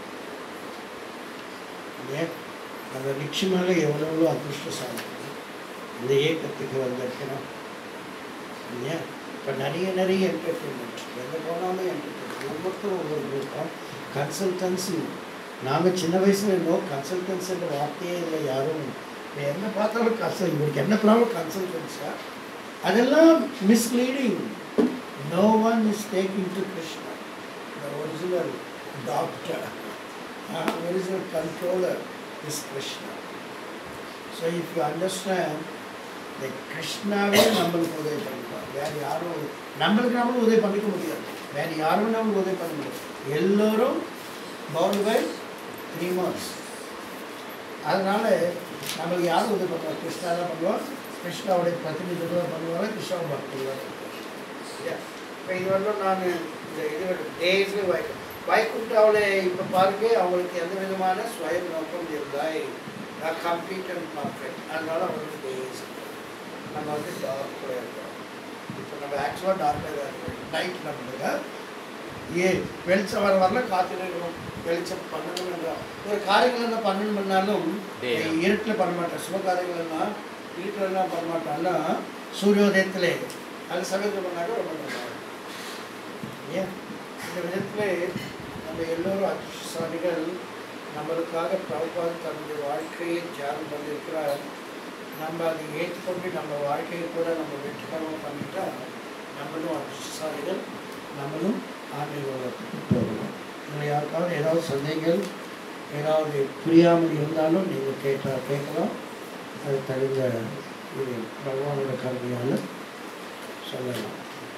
ஏன் நம்ம நிச்சயமாக எவ்வளவோ அதிர்ஷ்டசாலி இந்த இயக்கத்துக்கு வந்திருக்கிறோம் இல்லையா இப்போ நிறைய நிறைய என்டர்டெயின்மெண்ட் எங்கே போனாலும் என்டர்டெயின்மெண்ட் ஒவ்வொருத்தரும் ஒவ்வொரு குரூப்பாக கன்சல்டன்சி நாம் சின்ன வயசுல இருந்தோம் கன்சல்டன்சின்ற வார்த்தையே இல்லை யாரும் இப்போ என்ன பார்த்தாலும் கன்சல் இவருக்கு என்ன ப்ராப்ளம் கன்சல்டன்ஸா அதெல்லாம் misleading no one is taking to Krishna the original doctor original controller is Krishna so if you understand இந்த கிருஷ்ணாவே நம்மளுக்கு உதவி பண்ணிப்பார் வேறு யாரும் நம்மளுக்கு நம்மளும் உதவி பண்ணிக்க முடியாது வேறு யாரும் நம்மளுக்கு உதவி பண்ண முடியாது எல்லோரும் பவுண்ட் பை த்ரீ மந்த்ஸ் அதனால நம்மளுக்கு யாரும் உதவி பண்ணுவாங்க கிருஷ்ணா தான் பண்ணுவோம் கிருஷ்ணாவுடைய பிரதிநிதிகள் பண்ணுவாங்க கிருஷ்ணா பக்தர்கள் இப்போ இது வரலும் நான் இந்த இது டேஸ்ல வைக்க வைகுண்டாவில் இப்போ பாருங்க அவங்களுக்கு எந்த விதமான ஸ்வயம் நோக்கம் இருந்தாய் கம்ப்ளீட் அண்ட் பர்ஃபெக்ட் அதனால அவங்களுக்கு டேஸ் நம்ம வந்து டார்க்கில் இருக்கோம் இப்போ நம்ம ஆக்சுவலாக டார்க்கில் தான் இருக்கோம் நைட் நம்மளுக்கு ஏ வெளிச்சம் வர வரல காத்துட்டு இருக்கணும் வெளிச்சம் பண்ணணும் ஒரு காரியங்கள் என்ன பண்ணணும் பண்ணாலும் Day. இருட்டில் பண்ண மாட்டேன் சுப காரியங்கள் எல்லாம் இருட்டில் எல்லாம் பண்ண மாட்டேன்னா சூரியோதயத்தில் அது சமயத்தில் பண்ணாக்க ரொம்ப நல்லா இருக்கும். ஏன் இந்த விதத்தில் நம்ம எல்லோரும் அதிர்ஷ்டசாலிகள் நம்மளுக்காக பிரபுபாத் தன்னுடைய வாழ்க்கையை தியாகம் பண்ணியிருக்கிறார் நம்ம அதை ஏற்றுக்கொண்டு நம்ம வாழ்க்கையை கூட நம்ம வெற்றிகரமாக பண்ணிட்டா நம்மளும் அதிர்ஷ்டசாலிகள் நம்மளும் ஆன்மீகத்துக்கு போகலாம் இதில் யாருக்காவது ஏதாவது சந்தேகங்கள் ஏதாவது புரியாமல் இருந்தாலும் நீங்கள் கேட்டா கேட்கலாம் அது தகுந்த இது பகவானோட கருமையால் சொல்லலாம்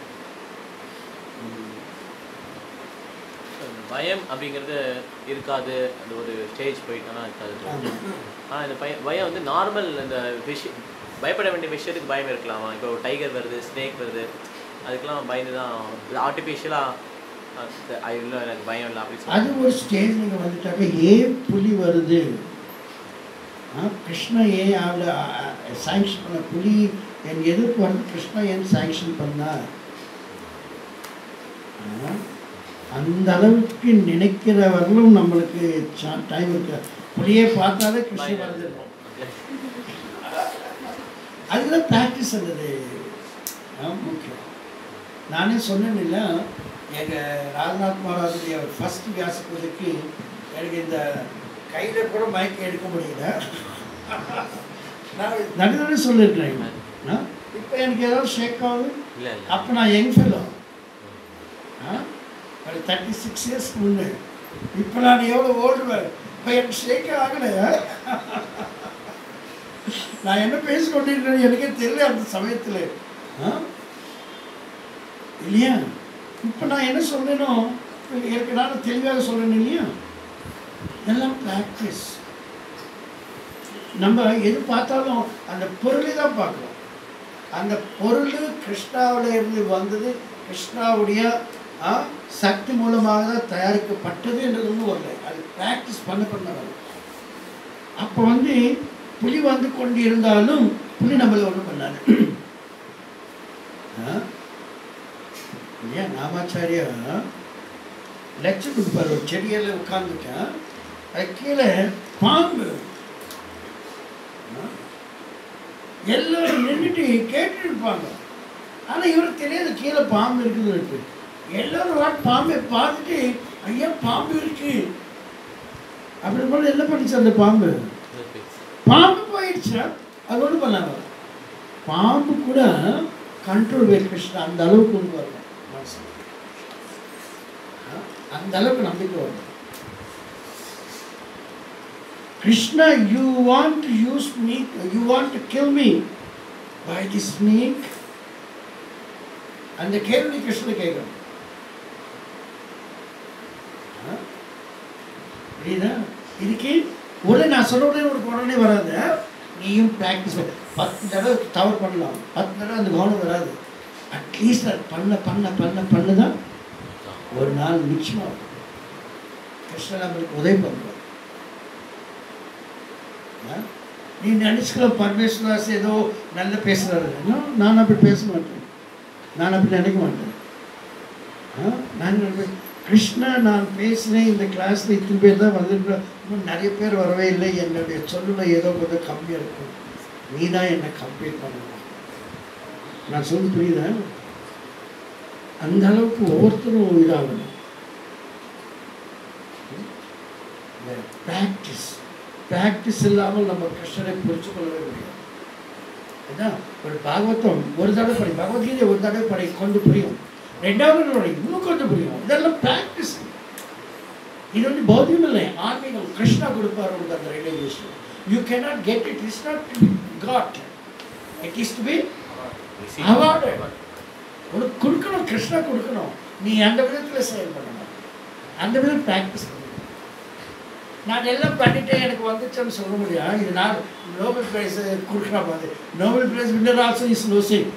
ம். பயம் அப்படிங்கிறது இருக்காது அது ஒரு ஸ்டேஜ் போயிட்டோன்னா இருக்காது ஆமாம் ஆனால் இந்த பயம் பயம் வந்து நார்மல் இந்த விஷயம் பயப்பட வேண்டிய விஷயத்துக்கு பயம் இருக்கலாமா இப்போ ஒரு டைகர் வருது ஸ்னேக் வருது அதுக்கெல்லாம் பயந்து தான் ஆர்டிஃபிஷியலாக இல்லை எனக்கு பயம் இல்லை அப்படி அது சொல்லி ஒரு ஸ்டேஜ் நீங்கள் வந்துட்டாக்க ஏன் புலி வருது ஆ, கிருஷ்ணா ஏன் அவளை சாங்ஷன் பண்ண புலி என் எதிர்ப்பு வந்து கிருஷ்ணா ஏன் சாங்ஷன் பண்ணார் ஆ, அந்த அளவுக்கு நினைக்கிறவர்களும் நம்மளுக்கு டைம் இருக்கு புலியை பார்த்தாலே கிருஷ்ணன் வந்துடும் அதுதான் ப்ராக்டிஸ் அல்லது முக்கியம் நானே சொன்னேன் இல்லை எங்கள் ராஜநாத் மகாராஜுடைய ஃபர்ஸ்ட் வியாச பூஜைக்கு எனக்கு இந்த கையில் கூட மயக்கம் எடுக்க முடியல நான் நடுநடு சொல்லியிருக்கிறேன் இப்போ எனக்கு ஏதாவது ஷேக் ஆகுது இல்லை இல்லை அப்போ நான் யங் ஃபெல்லோ ஒரு தேர்ட்டி சிக்ஸ் இயர்ஸ் முன்னே இப்போ நான் எவ்வளோ ஓடுவேன் இப்போ எனக்கு ஷேக்கே ஆகலை நான் என்ன பேசி கொண்டிருக்கிறேன் எனக்கே தெரியல அந்த சமயத்தில் ஆ? இல்லையா இப்போ நான் என்ன சொல்றேனோ எனக்கு நான் தெளிவாக சொல்றேன் இல்லையா எல்லாம் ப்ராக்டிஸ் நம்ம எது பார்த்தாலும் அந்த பொருளை தான் பார்க்குறோம் அந்த பொருள் கிருஷ்ணாவில் இருந்து வந்தது கிருஷ்ணாவுடைய ஆ, சக்தி மூலமாக தான் தயாரிக்கப்பட்டது என்றது ஒன்றும் வரல அது ப்ராக்டிஸ் பண்ண பண்ண வரும் அப்போ வந்து புலி வந்து கொண்டு இருந்தாலும் புலி நம்மளை ஒன்றும் பண்ணாது ஆ? இல்லையா நாமாச்சாரியா லட்சம் கொடுப்பார் ஒரு செடியில் உட்காந்துட்டேன் அது கீழே பாம்பு ஆ? எல்லாரும் நின்றுட்டு கேட்டு இருப்பாங்க ஆனால் இவருக்கு தெரியாது கீழே பாம்பு இருக்குது இருக்கு எல்லாரும் வாட் பாம்பை பார்த்துட்டு ஐயா பாம்பு இருக்கு அப்படி போல என்ன பண்ணுச்சு அந்த பாம்பு பாம்பு போயிடுச்சா அது ஒன்றும் பண்ணாங்க பாம்பு கூட கண்ட்ரோல் கிருஷ்ணா அந்த அளவுக்கு கொண்டு வரணும் மனசு அந்த அளவுக்கு நம்பிக்கை வரணும் Krishna you want to use me you want to kill me by the snake அந்த கேள்வி கிருஷ்ணன் கேட்கணும் ஆ? புரியுதா இதுக்கு உடனே நான் சொன்ன உடனே உனக்கு உடனே வராது நீயும் ப்ராக்டிஸ் பத்து தடவை தவறு பண்ணலாம் பத்து தடவை அந்த கவனம் வராது அட்லீஸ்ட் அது பண்ண பண்ண பண்ண பண்ண தான் ஒரு நாள் நிச்சயமா வரும். கிருஷ்ணன் நம்மளுக்கு உதவி பண்ணுவார் ஆ? நீ நினச்சிக்கலாம் பரமேஸ்வராஸ் ஏதோ நல்லா பேசுகிறாரு நான் அப்படி பேச மாட்டேன் நான் அப்படி நினைக்க மாட்டேன் ஆ? நான் நினைப்பேன், கிருஷ்ணா நான் பேசினேன் இந்த கிளாஸில் இத்தனை பேர் தான் வந்துருக்கோம் இன்னும் நிறைய பேர் வரவே இல்லை என்னுடைய சொல்லுல ஏதோ கொஞ்சம் கம்மியாக இருக்கும் நீ தான் என்னை கம்ப்ளீட் பண்ணணும் நான் சொல்லி புரியுதா அந்த அளவுக்கு ஒவ்வொருத்தரும் இதாகணும் ப்ராக்டிஸ் ப்ராக்டிஸ் இல்லாமல் நம்ம கிருஷ்ணரை புரிச்சு கொள்ளவே முடியாது அதான் ஒரு பாகவதம் ஒரு தடவை படி பகவத்கீதை ஒரு தடவை படி கொஞ்சம் புரியும் ரெண்டாவது தடவை படி இன்னும் கொஞ்சம் புரியும் இதெல்லாம் ப்ராக்டிஸ் இது வந்து பௌத்தியம் இல்லை ஆன்மீகம் கிருஷ்ணா கொடுப்பார் உங்களுக்கு அந்த realisation you cannot get it is not got it is to be Awarded. உனக்கு கொடுக்கணும் கிருஷ்ணா கொடுக்கணும் நீ அந்த விதத்தில் செயல்படணும் அந்த விதம் ப்ராக்டிஸ் பண்ணணும் நான் எல்லாம் பண்ணிட்டேன் எனக்கு வந்துச்சுன்னு சொல்ல முடியும் இது நான் நோபல் பிரைஸ் கொடுக்குற மாதிரி Nobel prize winner also is losing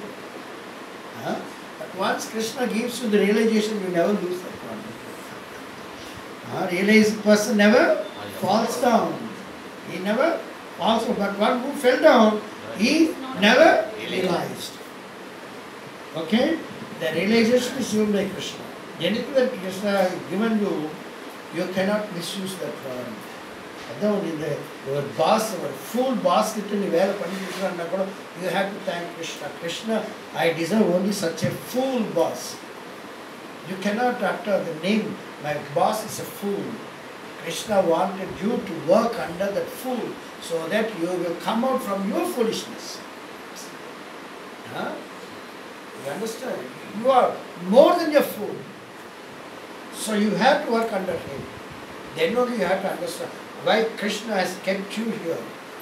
once Krishna gives you the realization you never lose that one uh, realized person never falls down he never falls down but one who fell down he never realized Okay? The realization is given by Krishna. Anything that Krishna has given you, you cannot misuse that one. அதான் இந்த ஒரு pass ஒரு full pass கிட்ட நீ வேலை பண்ணிட்டு இருக்கிறான்னா கூட you have to thank Krishna Krishna I deserve only such a fool boss you cannot utter the name my boss is a fool Krishna wanted you to work under that fool so that you will come out from your foolishness. Huh? You understand? You are more than a fool. So you have to work under him. Then only you have to understand why Krishna has kept you here.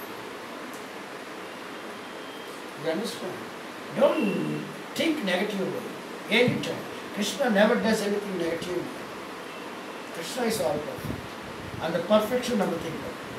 You understand? Don't think negatively anytime. Krishna never does anything negatively. Krishna is all perfect. And the perfection of the thing.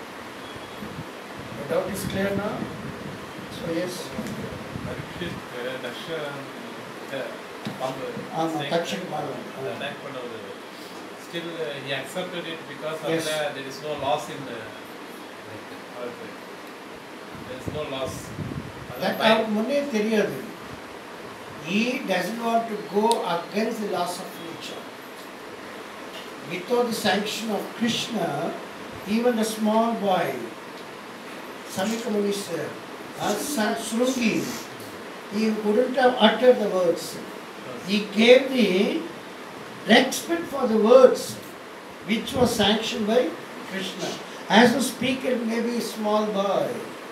The doubt is clear now? So yes. Parikshit, uh, Daksha, the பாம்பு, ஆமா, snake, தட்சன் பாம்பு. அந்த attack பண்ணது. Still, uh, he accepted it because of Yes. that there is no loss in uh, earth. There is no loss. That அவருக்கு முன்னே தெரியாது he doesn't want to go against the laws of nature without the sanction of krishna even the small boy samika muni sir uh, Sa- Srungi, he wouldn't have uttered the words he gave the respect for the words which was sanctioned by krishna as a speaker maybe a small boy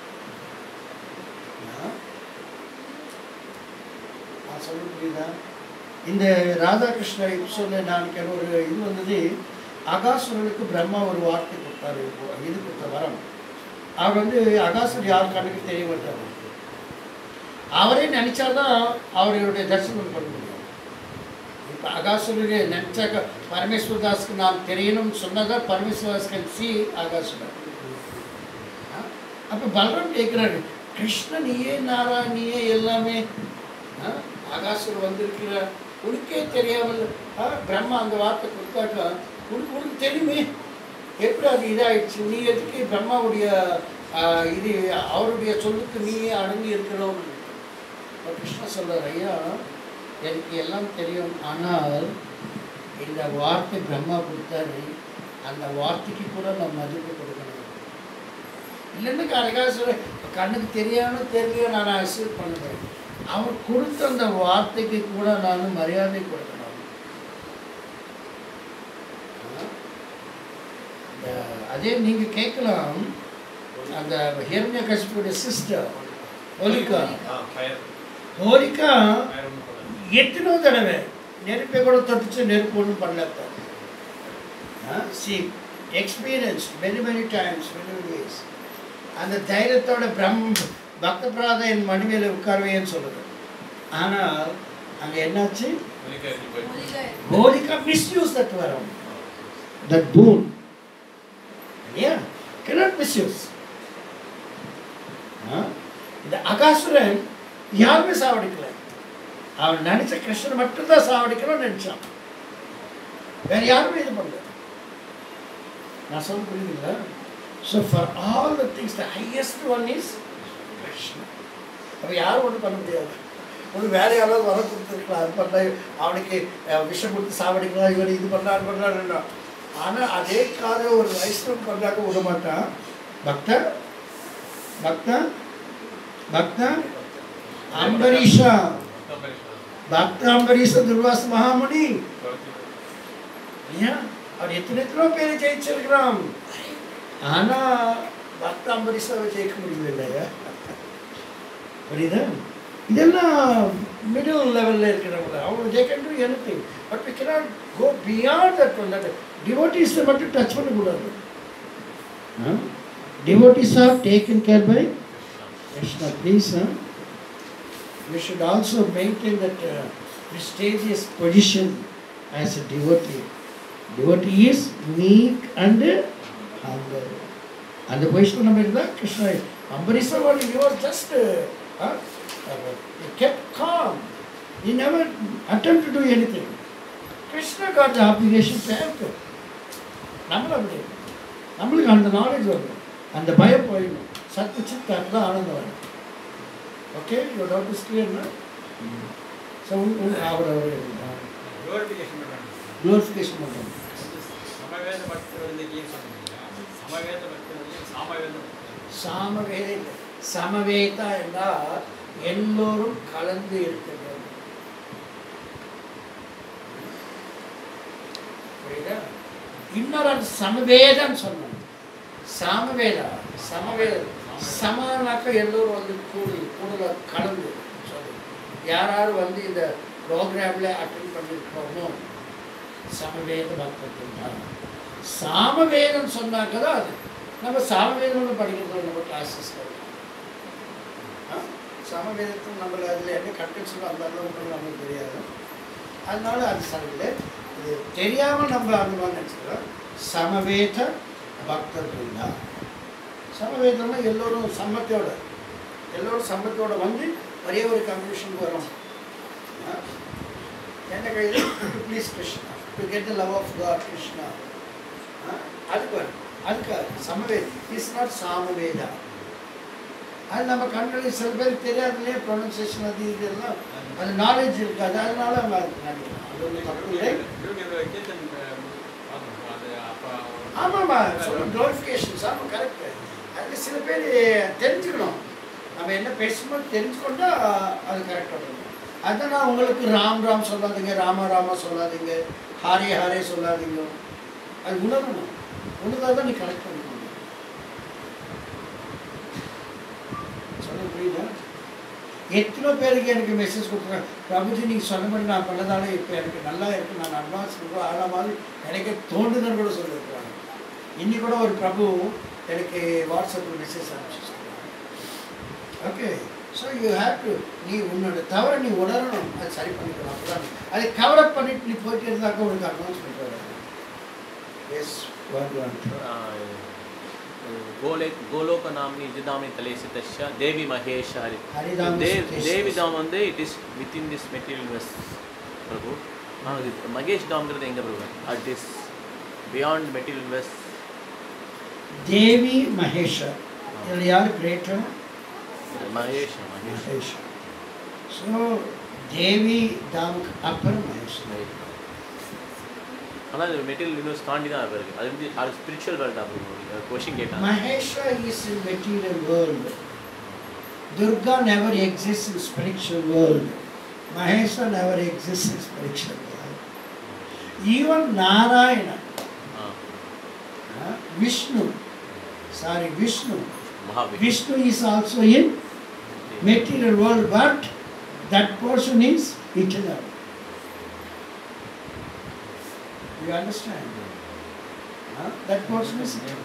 Yeah. நான் சொல்ல புரியுதா இந்த ராதாகிருஷ்ண எபிசோடில் நான் எனக்கு ஒரு இது வந்தது அகாசுரனுக்கு பிரம்மா ஒரு வார்த்தை கொடுத்தாரு இது கொடுத்த வரம் அவர் வந்து அகாசுரன் யார் கண்ணுக்கு தெரிய மாட்டார் அவரே நினைச்சாதான் அவருடைய தரிசனம் பண்ண முடியும் இப்போ அகாசுரனுக்கு நினைச்சாக்க பரமேஸ்வரதாஸ்க்கு நான் தெரியணும்னு சொன்னதான் பரமேஸ்வரதாஸ் கேன் சி அகாசுரன் அப்போ பலராம் கேட்குறாரு கிருஷ்ண நீயே நாரா நீயே எல்லாமே ஆ? ஆகாசுரம் வந்திருக்கிற உனக்கே தெரியாமல் ஆ, பிரம்மா அந்த வார்த்தை கொடுத்தாக்கா உனக்கு உனக்கு தெரியுமே எப்படி அது இதாயிடுச்சு நீ எதுக்கு பிரம்மாவுடைய ஆ, இது அவருடைய சொல்லுக்கு நீயே அடங்கி இருக்கிறோம் அப்ப கிருஷ்ணா சொல்றார் ஐயா எனக்கு எல்லாம் தெரியும் ஆனால் இந்த வார்த்தை பிரம்மா கொடுத்தாரு அந்த வார்த்தைக்கு கூட நான் மதிப்பு கொடுக்கணும் இல்லைன்னு கனகாசுர கண்ணுக்கு தெரியாம தெரியலையோ நான் அக்செப்ட் பண்ணுவேன் அவர் கொடுத்த அந்த வார்த்தைக்கு கூட நான் மரியாதை கொடுக்கணும் இந்த- அதே நீங்க கேட்கலாம் அந்த ஹிரண்ய கஷ்புடைய sister Holika fire Holika fire ஒன்று பண்ணாங்க எத்தனோ தடவை நெருப்பை கூட தொட்டுச்சு நெருப்பு ஒன்றும் பண்ணல she experience many many times many many ways அந்த தைரியத்தோட பிரம் பக்த பிராத என் மணிமேல உட்காருவேன்னு சொல்லுது ஆனால் அங்கே என்னாச்சு வெளியே எரிஞ்சு போயிடுச்சு ஹோலிகா மிஸ்யூஸ் தட் வரம் தட் பூன் இல்லையா cannot misuse ஆ? இந்த அகாசுரன் யாருமே சாவடிக்கல அவன் நினைச்ச கிருஷ்ணன் மட்டும்தான் சாவடிக்கணும்னு நினைச்சான் வேற யாருமே இது பண்ணல நான் சொல்ல புரியுதுங்களா so for all the things the highest one is Krishnan அப்போ யாரும் ஒன்றும் பண்ண முடியாது ஒரு வேற யாராவது வர கொடுத்துருக்கலாம் அது பண்ண அவனுக்கு அஹ், விஷம் கொடுத்து சாவடிக்கலாம் இவர் இது பண்ணா அது பண்ணாருன்னா ஆனால் அதே காத ஒரு வைஷ்ணவம் பண்ணாக்க விட மாட்டான் பக்தா பக்தா பக்தா அம்பரீஷா பக்த அம்பரீஷ துர்வாச மகாமுனி இல்லையா அவர் எத்தனை எத்தனோ பேரை ஜெயிச்சிருக்கிறான் ஆனா பக்த அம்பரீஷாவை ஜெயிக்க முடியல இல்லையா புரியுதா இதெல்லாம் மிடில் லெவலில் இருக்கிறவங்க அவங்க they can do anything but we cannot go beyond that one that டிவோட்டிஸை மட்டும் டச் பண்ணக்கூடாது devotees are taken care by Krishna please we should also maintain that uh, prestigious position as a devotee. Devotee is meek and humble. அந்த position நம்ம இருந்தால் கிருஷ்ணா அம்பரீஷர் what you are just kept calm. He never attempted to do anything. Krishna got the obligation to help him. நம்மளும் அப்படி நம்மளுக்கு அந்த knowledge வரணும் அந்த பயம் போயிடணும் சத்து சித்து தான் ஆனந்தம் வரும் okay you doubt is clear so அவர் அவர் Glorification பண்ணணும். க்ளோரிஃபிகேஷன் பண்ணுறோம் சமவேத பக்தர்களுக்கு சொன்னீங்க சமவேத பக்தர்களுக்கு சாமவேத சாமவேத சமவேதா என்றால் எல்லோரும் கலந்து இருக்கிறது புரியுதா இன்னொரு அது சமவேதம் சொன்னோம் சாமவேதா சமவேதம் சமனாக்க எல்லோரும் வந்து கூடி கூட கலந்து சொல்லு யார் யார் வந்து இந்த ப்ரோக்ராமில் அட்டன் பண்ணியிருக்கோமோ சமவேத பக்தர்கள் சாமவேதம் சொன்னாக்க தான் அது நம்ம சாமவேதம்னு படிக்கிறது நம்ம கிளாஸஸ் சமவேதத்தில் நம்மள அதில் என்ன கண்டெக்ட்ஸும் அந்த அளவுக்கு நமக்கு தெரியாது அதனால அது சரியில்லை இது தெரியாமல் நம்ம அந்த மாதிரி நினச்சிக்கிறோம் சமவேத பக்தர்கள் தான் சமவேதம்னா எல்லோரும் சம்மத்தோட எல்லோரும் சம்மத்தோட வந்து ஒரே ஒரு கன்க்ளூஷனுக்கு வரும் ஆ? என்ன கையில் please Krishna to get the love of God Krishna ஆ? அதுக்கு வரும் அதுக்கு சமவேத் இஸ் நாட் சாமவேதா அது நம்ம கண்களில் சில பேருக்கு தெரியாது இல்லையா ப்ரொனன்சியேஷன் அது இது எல்லாம் அது நாலேஜ் இருக்காது அதனால நம்ம அது நடிக்கலாம் அது ஒன்றும் தப்பு இல்லை யூடியூப்ல கீர்த்தன் பார்க்கணும் அது அப்போ ஆமாம்மா சொல்ல க்ளோரிஃபிகேஷன்ஸ் ஆமாம் கரெக்டு அதில் சில பேர் தெரிஞ்சுக்கணும் நம்ம என்ன பேசும்போது தெரிஞ்சுக்கொண்டா அது கரெக்டாக இருக்கும் அதான் நான் உங்களுக்கு ராம் ராம் சொல்லாதீங்க ராமா ராமா சொல்லாதீங்க ஹாரே ஹாரே சொல்லாதீங்க அது உணரணும் உணர்ந்தால் தான் நீ கரெக்ட் பண்ண முடியும் சொல்ல புரியுதா எத்தனை பேருக்கு எனக்கு மெசேஜ் கொடுத்துருக்காங்க பிரபுஜி நீங்கள் சொன்ன மாதிரி நான் பண்ணதால இப்போ எனக்கு நல்லா இருக்கு நான் அட்வான்ஸ் கொடுக்குறோம் ஆள மாதிரி எனக்கு தோண்டுதுன்னு கூட சொல்லியிருக்கிறாங்க இன்னி கூட ஒரு பிரபு எனக்கு வாட்ஸ்அப்பில் மெசேஜ் அனுப்பிச்சு okay so you have to நீ உன்னோட தவறை நீ உணரணும் அது சரி பண்ணிக்கணும் அப்பதான் அதை கவர் அப் பண்ணிட்டு நீ போயிட்டு இருந்தாக்க உனக்கு அட்வான்ஸ்மெண்ட் வராது எஸ் ஒன் गोले गोलोक नाम्नि इजिदामि तलेसितस्य देवी महेश हरि ஹரிதாம் தேவ் தேவி தாம் வந்து it is within this material வெஸ் பிரபு ஆ இது மகேஷ் தாம்ங்கிறது எங்கே Prabhu it is beyond material வெஸ் தேவி மகேஷர் இதில் யார் கிரேட்டர் மகேஷ் மகேஷ் மகேஷ் ஸோ தேவி தாமுக்கு அப்புறம் மகேஷ் ஆனால் இது மெட்டீரியல் யூனிவர்ஸ் தாண்டி தான் இருக்கு அது வந்து அது ஸ்பிரிச்சுவல் வேர்ல்டா பிரபு கொஷின் கேட்டாங்க Mahesha is in material world. Durga never exists in spiritual world. Mahesha never exists in spiritual world. Even Narayana, ah uh, Vishnu, sorry, Vishnu. Mahavishnu Vishnu is also in material world, but that person is eternal. You understand? Huh? That person is eternal.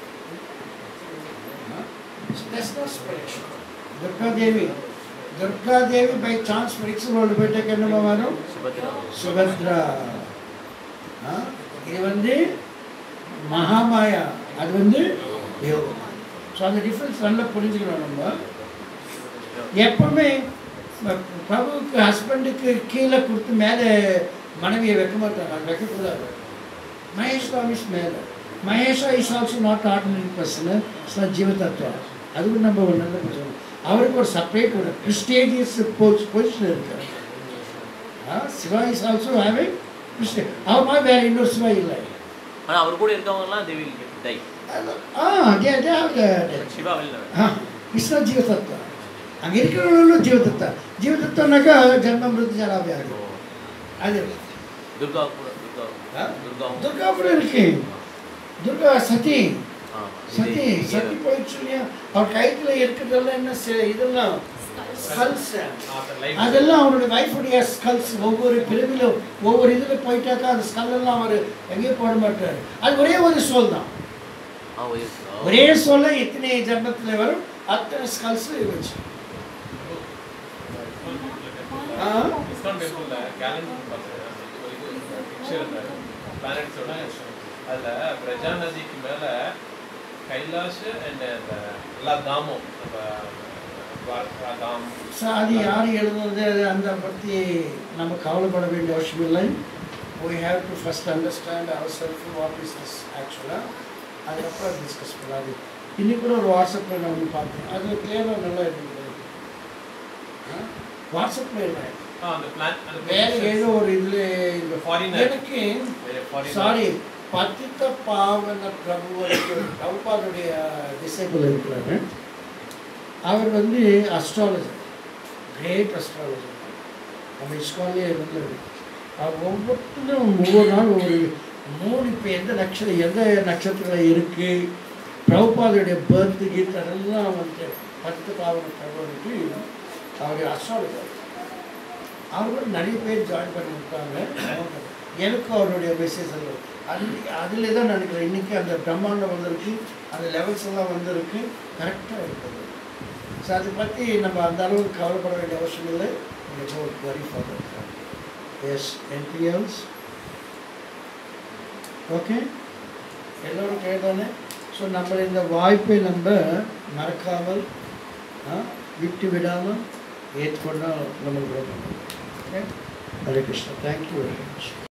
Huh? So that's not spiritual. Durga Devi. Durga Devi by chance spiritual world போயிட்டு என்னமா வரும் சுபத்ரா சுபத்ரா ஆ? இது வந்து மகாமாயா அது வந்து யோகம் so அந்த difference நல்லா புரிஞ்சுக்கணும் நம்ம எப்பவுமே ப- பிரபுவுக்கு ஹஸ்பண்டுக்கு கீழே கொடுத்து மேலே மனைவியை வைக்க மாட்டாங்க அது வைக்கக்கூடாது மகேஷ் சுவாமிஸ் மேலே Mahesha is also not ordinary person it's not ஜீவதத்துவா அதுவும் நம்ம ஒரு நல்ல சொல்லணும் அவருக்கு ஒரு செப்பரேட் ஒரு ப்ரிஸ்டேஜியஸ் பொசிஷன் இருக்கு ஆ, சிவா இஸ் ஆல்சோ ஹேவிங் அவர் மாதிரி வேற இன்னொரு சிவா இல்லை ஆனால் அவர் கூட இருக்கவங்கலாம் தே வில் டை ஆ அதே அதே அவங்க சிவா வெளில ஆ ಇಷ್ಟ ಜೀವತತ್ವ ಹಂಗೆ ಇರ್ಕೊಳ್ಳೋಳು ಜೀವತತ್ವ ಜೀವತತ್ವನಾಗ ಜನ್ಮ ಮೃತ್ಯು ಜಲಾವ್ಯಾಧಿ அது துர்கா கூட துர்கா ஆ? துர்காவும் துர்கா கூட இருக்கு துர்கா சதி ஆ, சதி இது- சதி போயிடுச்சு இல்லையா அவர் கைத்துல இருக்கிறதெல்லாம் என்ன சி- இதெல்லாம் ஸ்கல்ஸ் அதெல்லாம் அவருடைய வைஃபுடைய ஸ்கல்ஸ் ஒவ்வொரு பிரிவிலும் ஒவ்வொரு இதில் போயிட்டாக்கா அந்த ஸ்கல் எல்லாம் அவர் எங்கேயும் போட மாட்டார் அது ஒரே ஒரு சோல் தான் ஆ, ஒரே ஆ. ஒரே சொல்ல எத்தனை ஜன்மத்தில் வரும் அத்தனை ஸ்கல்ஸ் வச்சு ஆ இஸ்கான் டெம்பிள்ல கேலண்டர் பார்த்தேன் ஒரு இது பிக்சர் இந்த பிளானட்ஸோட அதில் பிரஜா நதிக்கு மேலே கைலாஷ் அண்ட் அந்த எல்லா தாமும் நம்ம துவாரகா தாம் ஸோ அது யார் எழுதுனது அது அந்த பற்றி நம்ம கவலைப்பட வேண்டிய அவசியம் இல்லை we have to first understand ourselves what is this ஆக்சுவலாக அதுக்கப்புறம் டிஸ்கஸ் பண்ணாது இன்னைக்கு கூட ஒரு வாட்ஸ்அப்பில் நான் ஒன்று பார்த்தேன் அது கிளியராக நல்லா இருந்தது வாட்ஸ்அப்பில் இல்லை ஆ அந்த பிளான் அந்த வேற ஏதோ ஒரு இதில் இந்த Foreigner. எனக்கு foreigner. சாரி பத்தித்த பாவன பிரபுவருக்கு பிரபுபாதுடைய டிசைபிள் இருக்கிறாரு அவர் வந்து அஸ்ட்ராலஜர் கிரேட் அஸ்ட்ராலஜர் நம்ம இஸ்கான்லேயே இருந்தார் அவர் ஒவ்வொருத்தரும் ஒவ்வொரு நாள் ஒவ்வொரு மூணு இப்போ எந்த நட்சத்திரம் எந்த நட்சத்திரம் இருக்கு பிரபுபாதையுடைய பர்த் கீத் அதெல்லாம் வந்து பத்து பாவன தகவலுக்கு அவருடைய அஸ்ட்ராலஜர் அவரோட நிறைய பேர் ஜாயின் பண்ணியிருக்காங்க எனக்கும் அவருடைய மெசேஜ் எல்லாம் அது அதில் தான் நினைக்கிறேன் இன்றைக்கி அந்த பிரம்மாண்டம் வந்திருக்கு அந்த லெவல்ஸ் எல்லாம் வந்திருக்கு கரெக்டாக இருக்குது ஸோ அதை பற்றி நம்ம அந்த அளவுக்கு கவலைப்பட வேண்டிய அவசியம் இல்லை நீங்கள் வரி ஃபாதர் எஸ் என்டிஎல்ஸ் ஓகே எல்லோரும் கேட்டானே ஸோ நம்ம இந்த வாய்ப்பை நம்ம மறக்காமல் ஆ, விட்டு விடாமல் ஏற்றுக்கொண்டால் நம்மளுக்கு ரொம்ப நல்லது. Okay Hare Krishna thank you very much